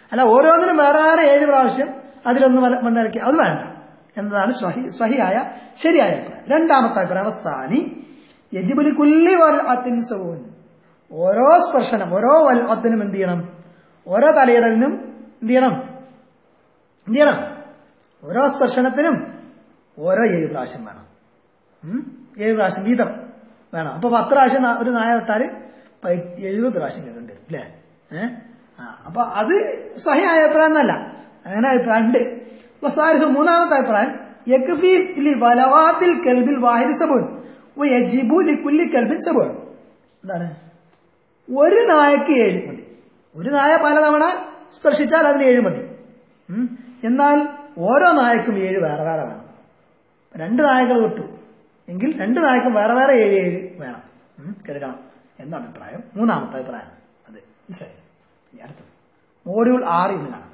അല്ല ഓരോന്നിനും വേറെ വേറെ ഏഴ് പ്രാവശ്യം അതിലൊന്ന് മല- മണ്ണിറക്കി അത് വേണ്ട എന്നതാണ് സ്വഹി സ്വഹിയായ ശരിയായ അഭിപ്രായം രണ്ടാമത്തെ അഭിപ്രായം സ്ഥാനി യജിബുലി കുല്ലി വൽ സവൂൻ ഓരോ സ്പർശനം ഓരോ വൽഅത്തിനും എന്ത് ചെയ്യണം ഓരോ തലയിടലിനും എന്ത് ചെയ്യണം എന്ത് ചെയ്യണം ഓരോ സ്പർശനത്തിനും ഓരോ ഏഴ് പ്രാവശ്യം വേണം ഉം? ഏഴ് പ്രാവശ്യം വീതം വേണം അപ്പൊ പത്ത് പ്രാവശ്യം നാ- ഒരു നായ വിട്ടാല് പ- എഴുപത് പ്രാവശ്യം കേൾക്കേണ്ടി വരും അല്ലേ ഏഹ് ആ അപ്പൊ അത് സഹിയായ അഭിപ്രായം എന്നല്ല അങ്ങനെ അഭിപ്രായം ഉണ്ട് അപ്പൊ സാരിസ് മൂന്നാമത്തെ അഭിപ്രായം യക്ഫി ലി വലവാത്തിൽ കൽബിൽ വാഹിദ് സബോൻ യജിബു ലി കുല്ലി കൽബിൻ സബോൻ എന്താണ് ഒരു നായക്ക് ഏഴ് മതി ഒരു നായ പലതവണ സ്പർശിച്ചാൽ അതിന് ഏഴ് മതി ഉം. എന്നാൽ ഓരോ നായക്കും ഏഴ് വേറെ വേറെ വേണം രണ്ട് നായകൾ കിട്ടു എങ്കിൽ രണ്ട് നായക്കും വേറെ വേറെ ഏഴ് ഏഴ് വേണം ഉം, കരുതണം എന്നാണ് അഭിപ്രായം മൂന്നാമത്തെ അഭിപ്രായം അത് മനസ്സിലായി ഇനി അടുത്തത് മോഡ്യൂൾ ആറ് ഇന്ന് കാണാം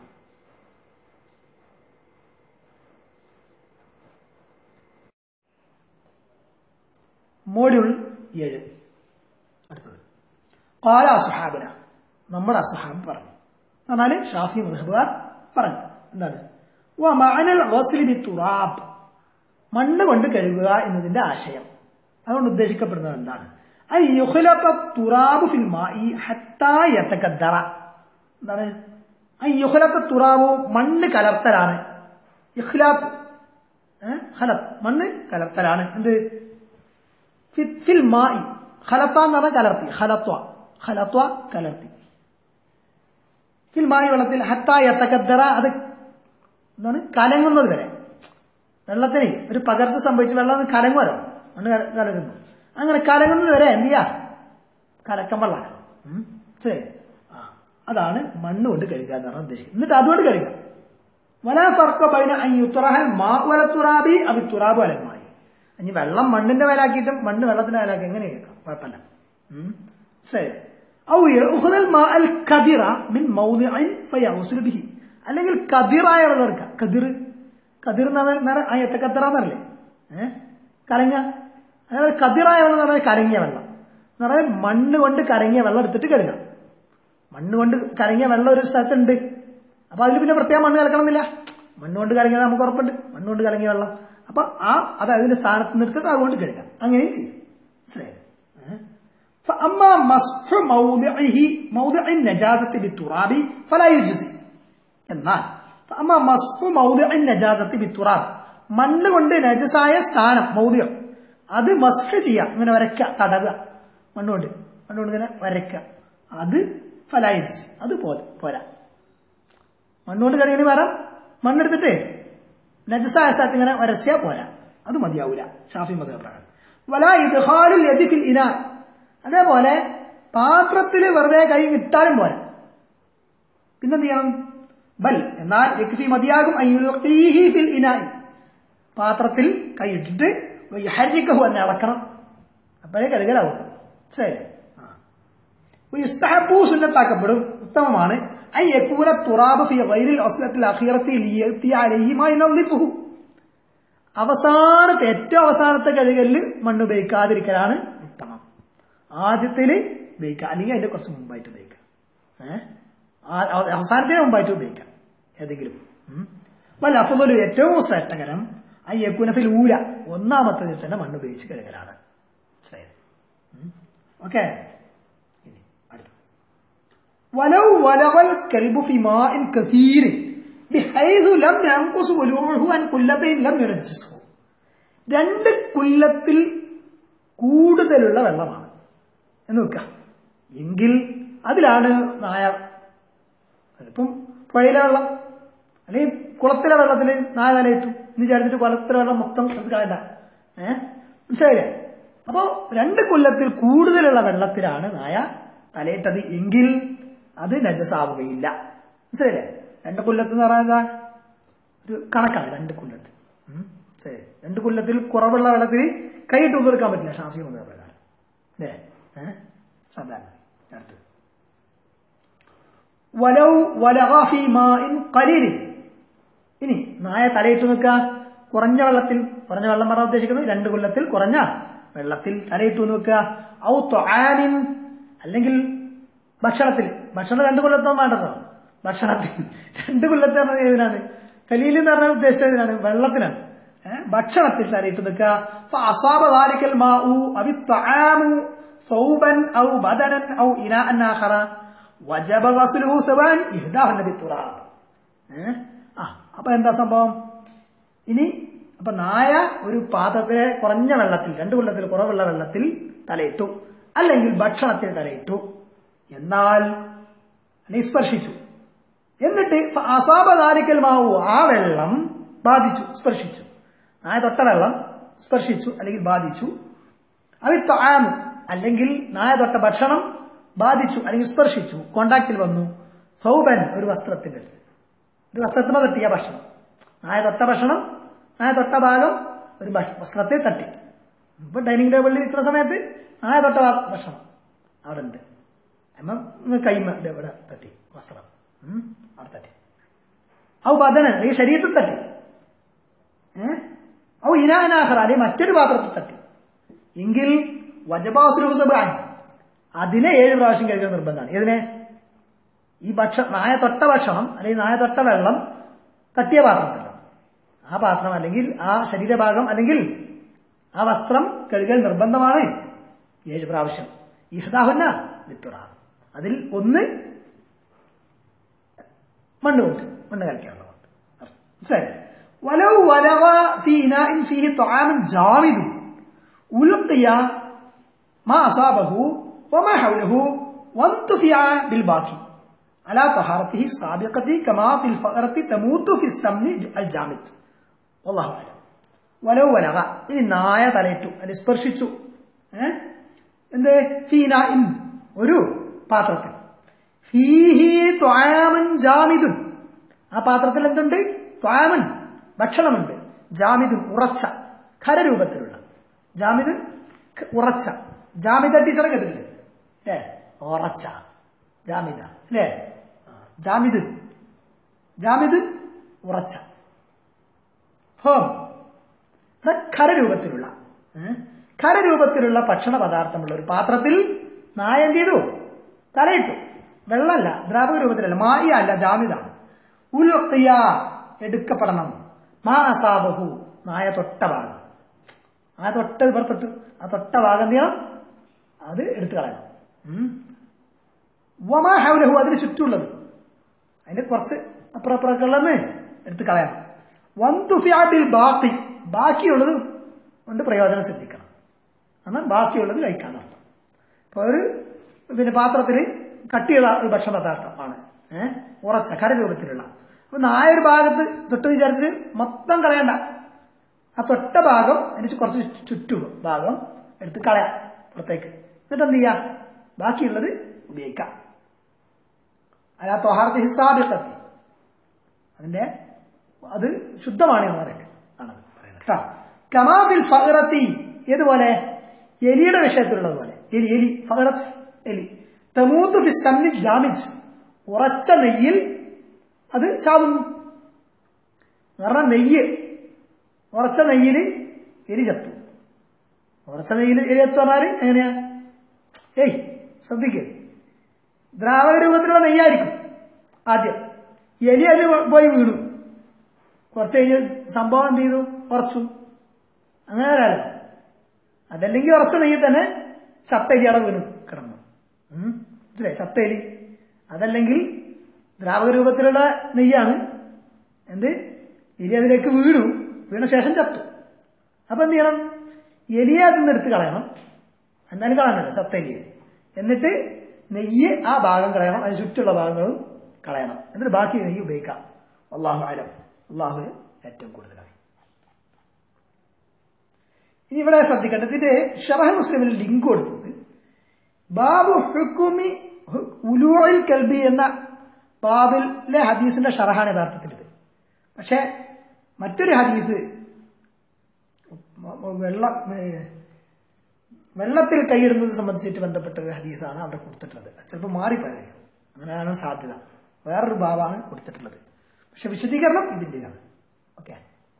മോഡ്യൂൾ ഏഴ് അടുത്തത് പാല അസുഹാബിന നമ്മുടെ അസുഹാബ് പറഞ്ഞു എന്നാല് ഷാഫി മുഹബുകാർ പറഞ്ഞു എന്താണ് വ മഅനൽ ഗസ്ലി ബിത്തുറാബ് മണ്ണ് കൊണ്ട് കഴുകുക എന്നതിന്റെ ആശയം അതുകൊണ്ട് ഉദ്ദേശിക്കപ്പെടുന്നത് എന്താണ് ഐ യുഖ്ലഖ തുറാബു ഫിൽ മാഇ ഹത്താ യതകദ്ദറ എന്താണ് ഐ യുഖ്ലഖ തുറാബു മണ്ണ് കലർത്തലാണ് ഇഖ്ലാത്ത് ഏ? ഖലത്ത് മണ്ണ് കലർത്തലാണ് എന്ത് ഫി- ഫിൽ മായി ഖലത്ത എന്ന് പറഞ്ഞാൽ കലർത്തി ഖലത്വ ഖലത്വ കലർത്തി ഫിൽ മായി വെള്ളത്തിൽ ഹത്താ യതകദ്ദറ അത് എന്താണ് കലങ്ങുന്നത് വരെ വെള്ളത്തിന് ഒരു പകർച്ച സംഭവിച്ച് വെള്ളം ഒന്ന് കലങ്ങുമല്ലോ മണ്ണ് കല- കലങ്ങുന്നു അങ്ങനെ കലങ്ങുന്നത് വരെ എന്ത് ചെയ്യാ കലക്കം വെള്ളമാക്കണം ഉം. ശരി ആ അതാണ് മണ്ണ് കൊണ്ട് കഴുകുക എന്നാണ് ഉദ്ദേശിക്കുന്നത് എന്നിട്ട് അതുകൊണ്ട് കഴുകുക വലാ ഫർക്ക ബൈന അൻ യുത്രഹൽ മാ വല തുറാബി അവി തുറാബ് വലമായി ഇനി വെള്ളം മണ്ണിന്റെ മേലാക്കിയിട്ടും മണ്ണ് വെള്ളത്തിന്റെ മേലാക്കി എങ്ങനെ കേൾക്കാം കുഴപ്പമില്ല ഉം. ശരി ഔ യഖുദൽ മാ അൽ കദിറ മിൻ മൗദിഇൻ ഫയഗ്സിലു ബിഹി അല്ലെങ്കിൽ കദിറായ വെള്ളം എടുക്കാം കദിർ കതിർ എന്ന് പറഞ്ഞാൽ അയ്യത്തക്കത്തറ എന്നല്ലേ ഏഹ് കലങ്ങ അതായത് കതിറായ വെള്ളം എന്ന് പറഞ്ഞാൽ കലങ്ങിയ വെള്ളം എന്ന് പറഞ്ഞാൽ മണ്ണ് കൊണ്ട് കലങ്ങിയ വെള്ളം എടുത്തിട്ട് കഴുകാം മണ്ണ് കൊണ്ട് കലങ്ങിയ വെള്ളം ഒരു സ്ഥലത്തുണ്ട് അപ്പൊ അതിൽ പിന്നെ പ്രത്യേകം മണ്ണ് കലക്കണമെന്നില്ല മണ്ണ് കൊണ്ട് കലങ്ങിയത് നമുക്ക് ഉറപ്പുണ്ട് മണ്ണ് കൊണ്ട് കലങ്ങിയ വെള്ളം അപ്പൊ ആ അത് അതിന്റെ സ്ഥാനത്ത് നിന്ന് എടുത്തിട്ട് അതുകൊണ്ട് കഴുകാം അങ്ങനെയും ചെയ്യും മനസ്സിലായോ ഏഹ്? فأما مسح موضعه موضع النجاسة بالتراب فلا يجزي എന്നാൽ അമ്മ മസ്ഫു മൗദിഅൻ നജാസത്തി ബിത്തുറാബ് മണ്ണ് കൊണ്ട് നജസായ സ്ഥാനം മൗദിയം അത് മസ്ഹ് ചെയ്യാം ഇങ്ങനെ വരയ്ക്കുക തടവുക മണ്ണുകൊണ്ട് മണ്ണുകൊണ്ട് ഇങ്ങനെ വരയ്ക്കുക അത് ഫലായിസ് അത് പോലെ പോരാ മണ്ണുകൊണ്ട് കളിയണി വേറെ മണ്ണെടുത്തിട്ട് നജസായ സ്ഥലത്ത് ഇങ്ങനെ വരസ്യാ പോരാ അത് മതിയാവൂല ഷാഫി മതപ്രകാരം വല ഇദ്ഹാലുൽ യദി ഫിൽ ഇനാ അതേപോലെ പാത്രത്തിൽ വെറുതെ കൈ ഇട്ടാലും പോരാ പിന്നെന്ത് ചെയ്യണം ബൽ എന്നാൽ യക്ഫി മതിയാകും അയ്യുൽഖീഹി ഫിൽ ഇനായി പാത്രത്തിൽ കൈയിട്ടിട്ട് ഹരിക്കഹു എന്നെ അളക്കണം അപ്പോഴേ കഴുകലാവും ശരി ആ യുസ്തഹബു സുന്നത്താക്കപ്പെടും ഉത്തമമാണ് ഐ യകൂന തുറാബ് ഫി ഗൈറിൽ അസ്ലത്തിൽ അഖീറത്തി ലിയത്തി അലൈഹി മാ യുനദ്ദിഫുഹു അവസാനത്തെ ഏറ്റവും അവസാനത്തെ കഴുകലിൽ മണ്ണ് ഉപയോഗിക്കാതിരിക്കലാണ് ഉത്തമം ആദ്യത്തിൽ ഉപയോഗിക്കുക അല്ലെങ്കിൽ അതിന്റെ കുറച്ച് മുമ്പായിട്ട് ഉപയോഗിക്കുക ഏഹ് അവസാനത്തിന് മുമ്പായിട്ട് ഉപയോഗിക്കാം ഏതെങ്കിലും ഉം. വല്ല അഫുദലു ഏറ്റവും ശ്രേഷ്ഠകരം ആ യക്കുനഫിൽ ഊല ഒന്നാമത്തതിൽ തന്നെ മണ്ണ് ഉപയോഗിച്ച് കഴുകലാണ് ഓക്കെ ഇനി അടുത്ത ولو ولغ الكلب في ماء كثير بحيث لم ينقص ولوعه عن قلتين لم ينجسه രണ്ട് കുല്ലത്തിൽ കൂടുതലുള്ള വെള്ളമാണ് എന്ന് വെക്കാം എങ്കിൽ അതിലാണ് നായ ഇപ്പം പുഴയിലെ വെള്ളം അല്ലെങ്കിൽ കുളത്തിലെ വെള്ളത്തിൽ നായ തലയിട്ടു എന്ന് വിചാരിച്ചിട്ട് കുളത്തിലെ വെള്ളം മൊത്തം എടുത്ത് കളയണ്ട ഏഹ് മനസ്സിലായില്ലേ അപ്പോ രണ്ട് കൊല്ലത്തിൽ കൂടുതലുള്ള വെള്ളത്തിലാണ് നായ തലയിട്ടത് എങ്കിൽ അത് നജസാവുകയില്ല മനസ്സിലായില്ലേ രണ്ട് കൊല്ലത്ത് എന്ന് പറയുന്നത് എന്താ? ഒരു കണക്കാണ് രണ്ട് കൊല്ലത്ത് ഉം. ശരി രണ്ട് കൊല്ലത്തിൽ കുറവുള്ള വെള്ളത്തിൽ കൈയിട്ട് ഉതിർക്കാൻ പറ്റില്ല ഷാഫി വന്ന പ്രകാരം അല്ലേ ഏഹ് സാധാരണ അടുത്ത് വലൗ വലഗാഫി മാഇൻ ഖലീലിൻ ഇനി നായ തലയിട്ട് നിൽക്കുക കുറഞ്ഞ വെള്ളത്തിൽ കുറഞ്ഞ വെള്ളം പറഞ്ഞാൽ ഉദ്ദേശിക്കുന്നത് രണ്ട് കൊല്ലത്തിൽ കുറഞ്ഞ വെള്ളത്തിൽ തലയിട്ട് നിൽക്കുക ഔ ത്വആനിൻ അല്ലെങ്കിൽ ഭക്ഷണത്തിൽ ഭക്ഷണം രണ്ട് കൊല്ലത്തൊന്നും വേണ്ടല്ലോ ഭക്ഷണത്തിന് രണ്ട് കുല്ലത്ത് പറഞ്ഞത് ഏതിനാണ് കലീൽ എന്ന് പറഞ്ഞ ഉദ്ദേശിച്ചതിനാണ് വെള്ളത്തിനാണ് ഏഹ് ഭക്ഷണത്തിൽ തലയിട്ട് നിൽക്കുക فأصاب ذلك الماء أو الطعام ثوبا أو بدنا أو إناء آخر وجب غسله سواء إهداهن بالتراب ഏഹ് ആ അപ്പൊ എന്താ സംഭവം ഇനി അപ്പൊ നായ ഒരു പാത്രത്തിലെ കുറഞ്ഞ വെള്ളത്തിൽ രണ്ടു കൊല്ലത്തിൽ കുറവുള്ള വെള്ളത്തിൽ തലയിട്ടു അല്ലെങ്കിൽ ഭക്ഷണത്തിൽ തലയിട്ടു എന്നാൽ അല്ലെങ്കിൽ സ്പർശിച്ചു എന്നിട്ട് അസാപതാരിക്കൽ മാവു ആ വെള്ളം ബാധിച്ചു സ്പർശിച്ചു നായ തൊട്ട വെള്ളം സ്പർശിച്ചു അല്ലെങ്കിൽ ബാധിച്ചു അവിത്വാമു അല്ലെങ്കിൽ നായ തൊട്ട ഭക്ഷണം ബാധിച്ചു അല്ലെങ്കിൽ സ്പർശിച്ചു കോണ്ടാക്റ്റിൽ വന്നു സൗബൻ ഒരു വസ്ത്രത്തിന്റെ അടുത്ത് ഒരു വസ്ത്രത്തിന് തട്ടിയ ഭക്ഷണം നായ തൊട്ട ഭക്ഷണം നായ തൊട്ട ഭാഗം ഒരു ഭക്ഷ- വസ്ത്രത്തിൽ തട്ടി ഇപ്പൊ ഡൈനിങ് ടേബിളിൽ ഇരിക്കുന്ന സമയത്ത് നായ തൊട്ട ഭാ- ഭക്ഷണം അവിടെ ഉണ്ട് അമ്മ കൈമ ദേ ഇവിടെ തട്ടി വസ്ത്രം ഉം, അവിടെ തട്ടി ഔ ബദനൻ അല്ലെങ്കിൽ ശരീരത്തിൽ തട്ടി ഏഹ് ഔ ഇനാനാഹർ അല്ലെങ്കിൽ മറ്റൊരു പാത്രത്തിൽ തട്ടി എങ്കിൽ വജപാസുരൂസബാൻ അതിനെ ഏഴ് പ്രാവശ്യം കഴിക്കാൻ നിർബന്ധമാണ് ഏതിനെ ഈ ഭക്ഷണം നായ തൊട്ട ഭക്ഷണം അല്ലെങ്കിൽ നായ തൊട്ട വെള്ളം തട്ടിയ പാത്രത്തില്ല ആ പാത്രം അല്ലെങ്കിൽ ആ ശരീരഭാഗം അല്ലെങ്കിൽ ആ വസ്ത്രം കഴുകൽ നിർബന്ധമാണ് ഏഴ് പ്രാവശ്യം ഇഹ്ദാഹുന്ന വിത്തുറ അതിൽ ഒന്ന് മണ്ണ് കൊണ്ട് മണ്ണ് കളിക്കാനുള്ളതുണ്ട് മനസ്സിലായി ولو ولغ في إناء فيه طعام جامد ألقي ما أصابه وما حوله وانتفع بالباقي على طهارته السابقة كما في الفقرة تموت في السمن الجامد والله أعلم ولو ولغ ഇനി നായ തലയിട്ടു അല്ലെ സ്പർശിച്ചു ഏഹ് എന്ത് ഫീന ഇൻ ഒരു പാത്രത്തിൽ ഫീഹി ത്വാമൻ ജാമിദുൻ ആ പാത്രത്തിൽ എന്തുണ്ട് ത്വാമൻ ഭക്ഷണമുണ്ട് ജാമിദുൻ ഉറച്ച ഖരരൂപത്തിലുള്ള ജാമിദുൻ ക- ഉറച്ച ജാമിദ ടീച്ചറെ കേട്ടില്ലേ ഏ ഉറച്ച ജാമിദ അല്ലേ ആ, ജാമിദുൻ ജാമിദുൻ ഉറച്ച ഹോം ഇത് ഖരരൂപത്തിലുള്ള ഏ? ഖരരൂപത്തിലുള്ള ഭക്ഷണ പദാർത്ഥമുള്ള ഒരു പാത്രത്തിൽ നായ എന്ത് ചെയ്തു തലയിട്ടു വെള്ളമല്ല ദ്രാവക രൂപത്തിലല്ല മായ അല്ല ജാമിതാണ് ഉൽക്കിയ എടുക്കപ്പെടണം മാ അസാബഹു നായ തൊട്ട ഭാഗം ആ തൊട്ട ഇവിടെ തൊട്ട് ആ തൊട്ട ഭാഗം എന്ത് ചെയ്യണം അത് എടുത്തു കളയണം ഉം. വമാ ഹൗലഹു അതിന് ചുറ്റുള്ളത് അതിന്റെ കുറച്ച് അപ്പുറം അപ്പുറമൊക്കെ ഉള്ളതെന്ന് എടുത്ത് കളയണം വന്തുഫിയാബിൽ ബാക്കി ബാക്കിയുള്ളത് കൊണ്ട് പ്രയോജനം ശ്രദ്ധിക്കണം എന്നാൽ ബാക്കിയുള്ളത് കഴിക്കാൻ അർത്ഥം ഇപ്പൊ ഒരു പിന്നെ പാത്രത്തിൽ കട്ടിയുള്ള ഒരു ഭക്ഷണ പദാർത്ഥമാണ് ഏഹ് ഉറച്ച കരരൂപത്തിലുള്ള അപ്പൊ നായ ഒരു ഭാഗത്ത് തൊട്ട് വിചാരിച്ച് മൊത്തം കളയണ്ട ആ തൊട്ട ഭാഗം അതിന് കുറച്ച് ചുറ്റും ഭാഗം എടുത്ത് കളയാം പുറത്തേക്ക് എന്നിട്ട് എന്ത് ചെയ്യാം ബാക്കിയുള്ളത് ഉപയോഗിക്കാം അല്ല തൊഹാർത്ത് ഹിസാബിക്കത്തി അതിന്റെ അത് ശുദ്ധമാണ് എന്ന് പറയുന്നത് ആണത് പറയുന്നത് കേട്ടോ കമാഫിൽ ഫഹറത്തി ഏതുപോലെ എലിയുടെ വിഷയത്തിലുള്ളതുപോലെ എലി എലി ഫഹറത്ത് എലി തമൂത്ത് ഫിസമ്നി ജാമിജ് ഉറച്ച നെയ്യിൽ അത് ചാവുന്നു കാരണം നെയ്യ് ഉറച്ച നെയ്യിൽ എലി ചത്തു ഉറച്ച നെയ്യിൽ എലി ചത്തു പറഞ്ഞാൽ എങ്ങനെയാ ഏയ് ശ്രദ്ധിക്കേ ദ്രാവക രൂപത്തിലുള്ള നെയ്യായിരിക്കും ആദ്യം എലി അതിൽ പോയി വീണു കുറച്ച് കഴിഞ്ഞ് സംഭവം എന്ത് ചെയ്തു ഉറച്ചു അങ്ങനെ വരാലോ അതല്ലെങ്കിൽ ഉറച്ച നെയ്യ് തന്നെ ചത്തലി അവിടെ വീണു കിടന്നു ഉം. മനസ്സിലായി ചത്തലി അതല്ലെങ്കിൽ ദ്രാവക രൂപത്തിലുള്ള നെയ്യാണ് എന്ത് എലി അതിലേക്ക് വീണു വീണ ശേഷം ചത്തു അപ്പൊ എന്ത് ചെയ്യണം എലിയെ അതിൽ നിന്ന് എടുത്ത് കളയണം എന്നാലും കളയണല്ലോ ചത്തലിയെ എന്നിട്ട് നെയ്യ് ആ ഭാഗം കളയണം അതിന് ചുറ്റുള്ള ഭാഗങ്ങളും കളയണം എന്നിട്ട് ബാക്കി നെയ്യ് ഉപയോഗിക്കാം അള്ളാഹു ആലം അള്ളാഹു ഏറ്റവും കൂടുതലാണ് ഇനി ഇവിടെ ശ്രദ്ധിക്കേണ്ടത് ഇതിന്റെ ഷറഹ് മുസ്ലിമിൽ ലിങ്ക് കൊടുത്തത് ബാബു ഹുക്കുമി ഉലൂൽ കൽബി എന്ന ബാബിലെ ഹദീസിന്റെ ഷറഹാണ് യഥാർത്ഥത്തിൽ ഇത് പക്ഷെ മറ്റൊരു ഹദീസ് വെള്ള ഏഹ്, വെള്ളത്തിൽ കൈയിടുന്നത് സംബന്ധിച്ചിട്ട് ബന്ധപ്പെട്ട ഒരു ഹദീസാണ് അവിടെ കൊടുത്തിട്ടുള്ളത് അത് ചിലപ്പോൾ മാറിപ്പോയായിരിക്കും അങ്ങനെയാണ് സാധ്യത വേറൊരു ഭാവമാണ് കൊടുത്തിട്ടുള്ളത് പക്ഷെ വിശദീകരണം ഇതിൻ്റെതാണ് ഓക്കെ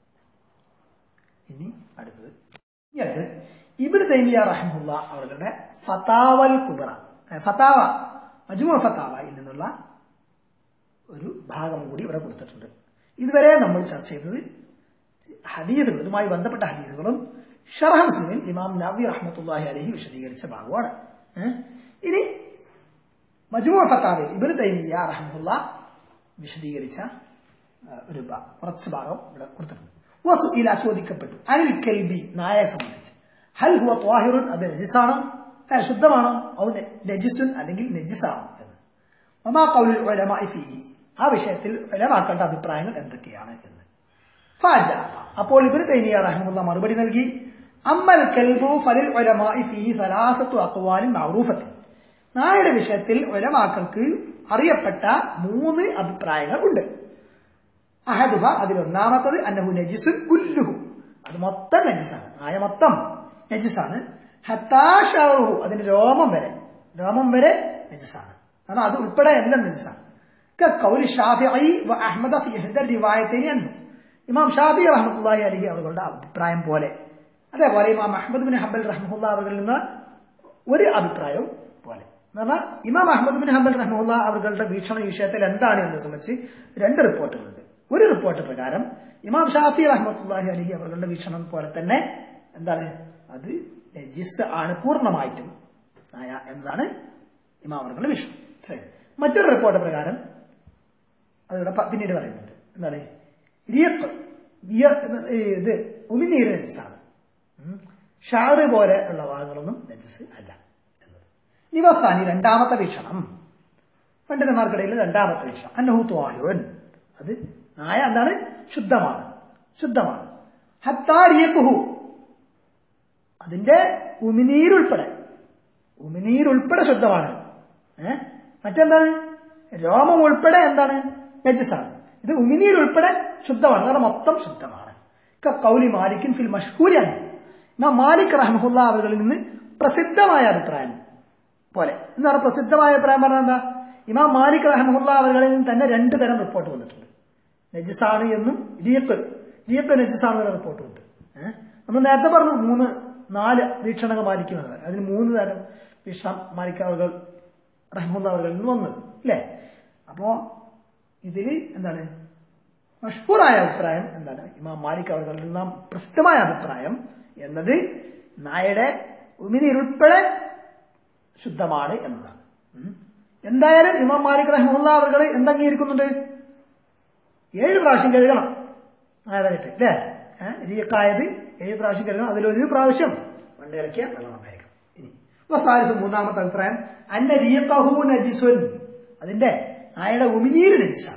ഇനി അടുത്തത് ഇനി അടുത്ത് ഇബിന് തൈമിയ റഹമുല്ല അവരുടെ ഫതാവൽ കുബറ ഏ, ഫതാവ മജ്മു ഫത്താവയിൽ നിന്നുള്ള ഒരു ഭാഗം കൂടി ഇവിടെ കൊടുത്തിട്ടുണ്ട് ഇതുവരെ നമ്മൾ ചർച്ച ചെയ്തത് ഹദീദുകൾ ഇതുമായി ബന്ധപ്പെട്ട ഹദീദുകളും ഷറഹ മുസ്ലിമിൽ ഇമാം നവി റഹ്മത്തുല്ലാഹി അലഹി വിശദീകരിച്ച ഭാഗമാണ് ഏ? ഇനി മജ്മൂ ഫത്താവി ഇബിന് തൈമിയ റഹ്മുല്ല വിശദീകരിച്ച ആ, ഒരു ഭാ- കുറച്ച് ഭാഗം ഇവിടെ കൊടുത്തിട്ടുണ്ട് വസു ഇല ചോദിക്കപ്പെട്ടു അനിൽ കെൽബി നായയെ സംബന്ധിച്ച് ഹൽ ഹുവ ത്വാഹിറുൻ അത് നജിസാണോ ഏ, ശുദ്ധമാണോ ഔ ന- നജിസുൻ അല്ലെങ്കിൽ നജിസാണോ എന്ന് ഒമാ കൗലുൽ ഉലമാഇ ഫീഹി ആ വിഷയത്തിൽ ഉലമാക്കളുടെ അഭിപ്രായങ്ങൾ എന്തൊക്കെയാണ് എന്ന് ഫാജാബ അപ്പോൾ ഇബ്നു തൈമിയ റഹ്മത്തുള്ള മറുപടി നൽകി അമ്മൽ കൽബു ഫലിൽ ഉലമാഇ ഫീഹി സലാസത്തു അഖ്വാലിൻ മഅറൂഫത്തിൻ നായയുടെ വിഷയത്തിൽ ഉലമാക്കൾക്ക് അറിയപ്പെട്ട മൂന്ന് അഭിപ്രായങ്ങൾ ഉണ്ട് അഹദുഹ അതിലൊന്നാമത്തത് അന്നഹു നജിസുൻ കുല്ലുഹു അത് മൊത്തം നജിസാണ് നായ മൊത്തം നജിസാണ് ഹത്താഷറു അതിന് രോമം വരെ രോമം വരെ നജിസാണ് കാരണം അത് ഉൾപ്പെടെ എല്ലാം നജിസാണ് കൗലി ഷാഫിഈ വ അഹ്മദ ഫി ഇഹ്ദ റിവായത്തൈനി അന്നു ഇമാം ഷാഫി റഹ്മത്തുള്ളാഹി അലൈഹി അവരുടെ അഭിപ്രായം പോലെ അതേപോലെ ഇമാം അഹ്മദ് ബിൻ ഹംബൽ റഹ്മുല്ല അവരിൽ നിന്ന് ഒരു അഭിപ്രായവും പോലെ എന്ന് പറഞ്ഞാൽ ഇമാം അഹമ്മദ് ബിൻ ഹംബൽ റഹ്മുല്ല അവരുടെ വീക്ഷണ ഈ വിഷയത്തിൽ എന്താണ് എന്ന് സംബന്ധിച്ച് രണ്ട് റിപ്പോർട്ടുകളുണ്ട് ഒരു റിപ്പോർട്ട് പ്രകാരം ഇമാം ഷാഫി റഹ്മത്തുല്ലാഹി അലഹി അവരുടെ വീക്ഷണം പോലെ തന്നെ എന്താണ് അത് നജിസ് ആണ് പൂർണ്ണമായിട്ടും ആയ എന്നതാണ് ഇമാം അവരുടെ വീക്ഷണം ശരി മറ്റൊരു റിപ്പോർട്ട് പ്രകാരം അതിവിടെ പ- പിന്നീട് പറയുന്നുണ്ട് എന്താണ് റിയക്ക് വിയർ എന്ന- ഈ ഇത് ഉമിനീര് നജസാണ് ഷാറ് പോലെ ഉള്ള ഭാഗങ്ങളൊന്നും നജസ് അല്ല എന്നത് നിവസാനി രണ്ടാമത്തെ വീക്ഷണം പണ്ഡിതന്മാർക്കിടയിൽ രണ്ടാമത്തെ വീക്ഷണം അന്നഹു ത്വാഹിറുൻ അത് നായ എന്താണ് ശുദ്ധമാണ് ശുദ്ധമാണ് ഹത്താരിയക്കുഹു അതിന്റെ ഉമിനീരുൾപ്പെടെ ഉമിനീരുൾപ്പെടെ ശുദ്ധമാണ് ഏ മറ്റെന്താണ് രോമം ഉൾപ്പെടെ എന്താണ് നജസാണ് ഇത് ഉമിനീരുൾപ്പെടെ ശുദ്ധമാണ് കാരണം മൊത്തം ശുദ്ധമാണ് ക കൗലി മാലിക്കിൻ ഫിൽ മഷ്ഹൂരിയാണ് ഇമാം മാലിക് റഹ്മുല്ല അവர்களிൽ നിന്ന് പ്രസിദ്ധമായ അഭിപ്രായം പോലെ എന്ന് പറഞ്ഞാൽ പ്രസിദ്ധമായ അഭിപ്രായം പറഞ്ഞാൽ എന്താ ഇമാം മാലിക് റഹ്മുല്ല അവர்களிൽ നിന്ന് തന്നെ രണ്ട് തരം റിപ്പോർട്ട് വന്നിട്ടുണ്ട് നജിസാണ് എന്നും ലിയത്ത് ലിയത്ത് നജിസാണ് എന്ന റിപ്പോർട്ടുണ്ട് ഏഹ് നമ്മൾ നേരത്തെ പറഞ്ഞു മൂന്ന് നാല് വീക്ഷണങ്ങൾ മാലിക്കുന്നത് അതിന് മൂന്ന് തരം വീക്ഷണം മാലിക്കാവുകൾ റഹ്മുല്ല അവர்களிൽ നിന്ന് വന്നത് അല്ലേ അപ്പോ ഇതില് എന്താണ് മഷ്ഹൂറായ അഭിപ്രായം എന്താണ് ഇമാം മാലിക് അവരുടെ നാം പ്രസിദ്ധമായ അഭിപ്രായം എന്നത് നായയുടെ ഉമിനീരുൾപ്പെടെ ശുദ്ധമാണ് എന്നതാണ് ഉം. എന്തായാലും ഇമാം മാലിക് റഹ്മുല്ല അവർ എന്തംഗീകരിക്കുന്നുണ്ട് ഏഴ് പ്രാവശ്യം കഴുകണം ആയതായിട്ട് അല്ലേ ഏഹ് രീക്കായത് ഏഴ് പ്രാവശ്യം കഴുകണം അതിലൊരു പ്രാവശ്യം പണ്ട് ഇറക്കിയ വെള്ളം ഉണ്ടായിരിക്കണം ഇനി വസാരിസ് മൂന്നാമത്തെ അഭിപ്രായം അന്ന രീക്കഹു നജിസുൻ അതിന്റെ നായയുടെ ഉമിനീര് നജിസാണ്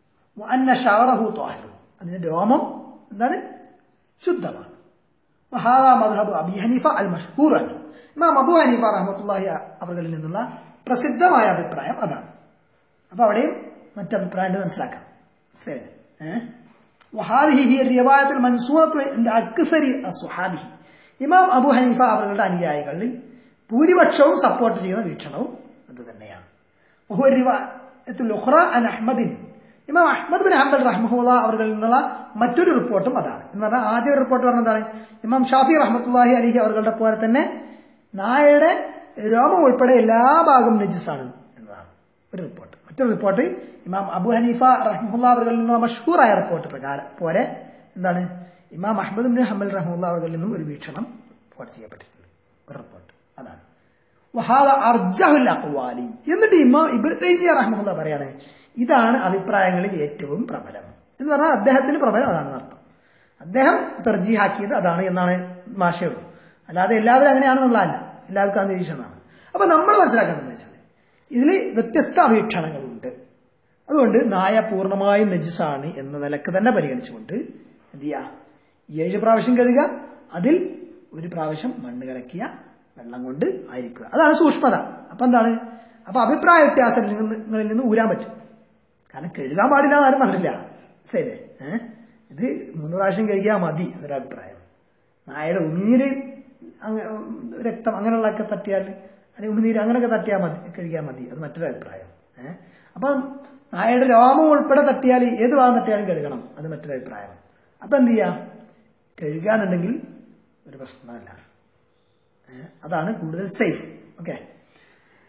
അന്ന ഷവറഹു ത്വാഹിറു അതിന്റെ രോമം എന്താണ് ശുദ്ധമാണ് വഹാദാ മദ്ഹബ് അബി ഹനീഫ അൽ മഷ്ഹൂർ ആണ് ഇമാം അബു ഹനീഫ റഹ്മത്തുള്ളാഹി അവരിൽ നിന്നുള്ള പ്രസിദ്ധമായ അഭിപ്രായം അതാണ് അപ്പൊ അവിടെയും മറ്റഭിപ്രായം ഉണ്ട് മനസ്സിലാക്കാം ശരി ഏഹ് വഹാദിഹി ഹി റിവായത്തുൽ മൻസൂറത്ത് ഇൻദ അക്സരി അസ്വഹാബിഹി ഇമാം അബു ഹനീഫ അവരുടെ അനുയായികളിൽ ഭൂരിപക്ഷവും സപ്പോർട്ട് ചെയ്യുന്ന വീക്ഷണവും അത് തന്നെയാണ് وهو الرواية الأخرى عن أحمد ഇമാം അഹ്മദ് ബിൻ ഹംബൽ റഹ്മുല്ല അവരിൽ നിന്നുള്ള മറ്റൊരു റിപ്പോർട്ടും അതാണ് എന്ന് പറഞ്ഞാൽ ആദ്യ ഒരു റിപ്പോർട്ട് പറഞ്ഞതാണ് ഇമാം ഷാഫി റഹ്മത്തുല്ലാഹി അലിഹി അവരുടെ പോലെ തന്നെ നായയുടെ രോമം ഉൾപ്പെടെ എല്ലാ ഭാഗവും നജിസാണ് എന്നതാണ് ഒരു റിപ്പോർട്ട് മറ്റൊരു റിപ്പോർട്ട് ഇമാം അബു ഹനീഫ റഹ്മുല്ല അവരിൽ നിന്നുള്ള മഷൂറായ റിപ്പോർട്ട് പ്രകാരം പോലെ എന്താണ് ഇമാം അഹമ്മദ് ബിൻ ഹംബൽ റഹ്മുല്ല അവരിൽ നിന്നും ഒരു വീക്ഷണം റിപ്പോർട്ട് ചെയ്യപ്പെട്ടിട്ടുണ്ട് ഒരു റിപ്പോർട്ട് അതാണ് വഹാദ അർജഹുൽ അഖ്വാലി എന്നിട്ട് ഇമാം ഇബ്നു തൈമിയ റഹ്മത്തുള്ള പറയാണ് ഇതാണ് അഭിപ്രായങ്ങളിൽ ഏറ്റവും പ്രബലം എന്ന് പറഞ്ഞാൽ അദ്ദേഹത്തിന് പ്രബലം അതാണെന്ന് അർത്ഥം അദ്ദേഹം തെർജീഹാക്കിയത് അതാണ് എന്നാണ് മാഷയുള്ളൂ അല്ലാതെ എല്ലാവരും അങ്ങനെയാണെന്നുള്ളതല്ല എല്ലാവർക്കും ആ നിരീക്ഷണമാണ് അപ്പൊ നമ്മൾ മനസ്സിലാക്കേണ്ടത് വെച്ചാൽ ഇതിൽ വ്യത്യസ്ത വീക്ഷണങ്ങളുണ്ട് അതുകൊണ്ട് നായ പൂർണ്ണമായും നജിസാണ് എന്ന നിലക്ക് തന്നെ പരിഗണിച്ചുകൊണ്ട് എന്ത് ചെയ്യുക ഏഴ് പ്രാവശ്യം കഴുകുക അതിൽ ഒരു പ്രാവശ്യം മണ്ണ് കലക്കിയ വെള്ളം കൊണ്ട് ആയിരിക്കുക അതാണ് സൂക്ഷ്മത അപ്പൊ എന്താണ് അപ്പൊ അഭിപ്രായ വ്യത്യാസങ്ങളിൽ നിന്ന് ഊരാൻ പറ്റും കാരണം കഴുകാൻ പാടില്ല എന്നാരും പറഞ്ഞില്ല ശരി ഏഹ് ഇത് മൂന്ന് പ്രാവശ്യം കഴുകിയാൽ മതി എന്നൊരു അഭിപ്രായം നായയുടെ ഉമിനീര് അങ്ങ- രക്തം അങ്ങനെയുള്ളതൊക്കെ തട്ടിയാൽ അല്ലെങ്കിൽ ഉമിനീര് അങ്ങനെയൊക്കെ തട്ടിയാൽ മതി കഴുകിയാൽ മതി അത് മറ്റൊരു അഭിപ്രായം ഏഹ് അപ്പം നായയുടെ രോമം ഉൾപ്പെടെ തട്ടിയാൽ ഏത് ഭാഗം തട്ടിയാലും കഴുകണം അത് മറ്റൊരു അഭിപ്രായം അപ്പൊ എന്ത് ചെയ്യാം കഴുകാന്നുണ്ടെങ്കിൽ ഒരു പ്രശ്നമല്ല ഏഹ് അതാണ് കൂടുതൽ സേഫ് ഓക്കെ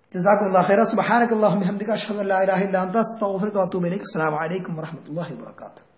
جزاكم الله خيرا سبحانك اللهم وبحمدك اشهد ان لا اله الا انت استغفرك واتوب اليك السلام عليكم ورحمه الله وبركاته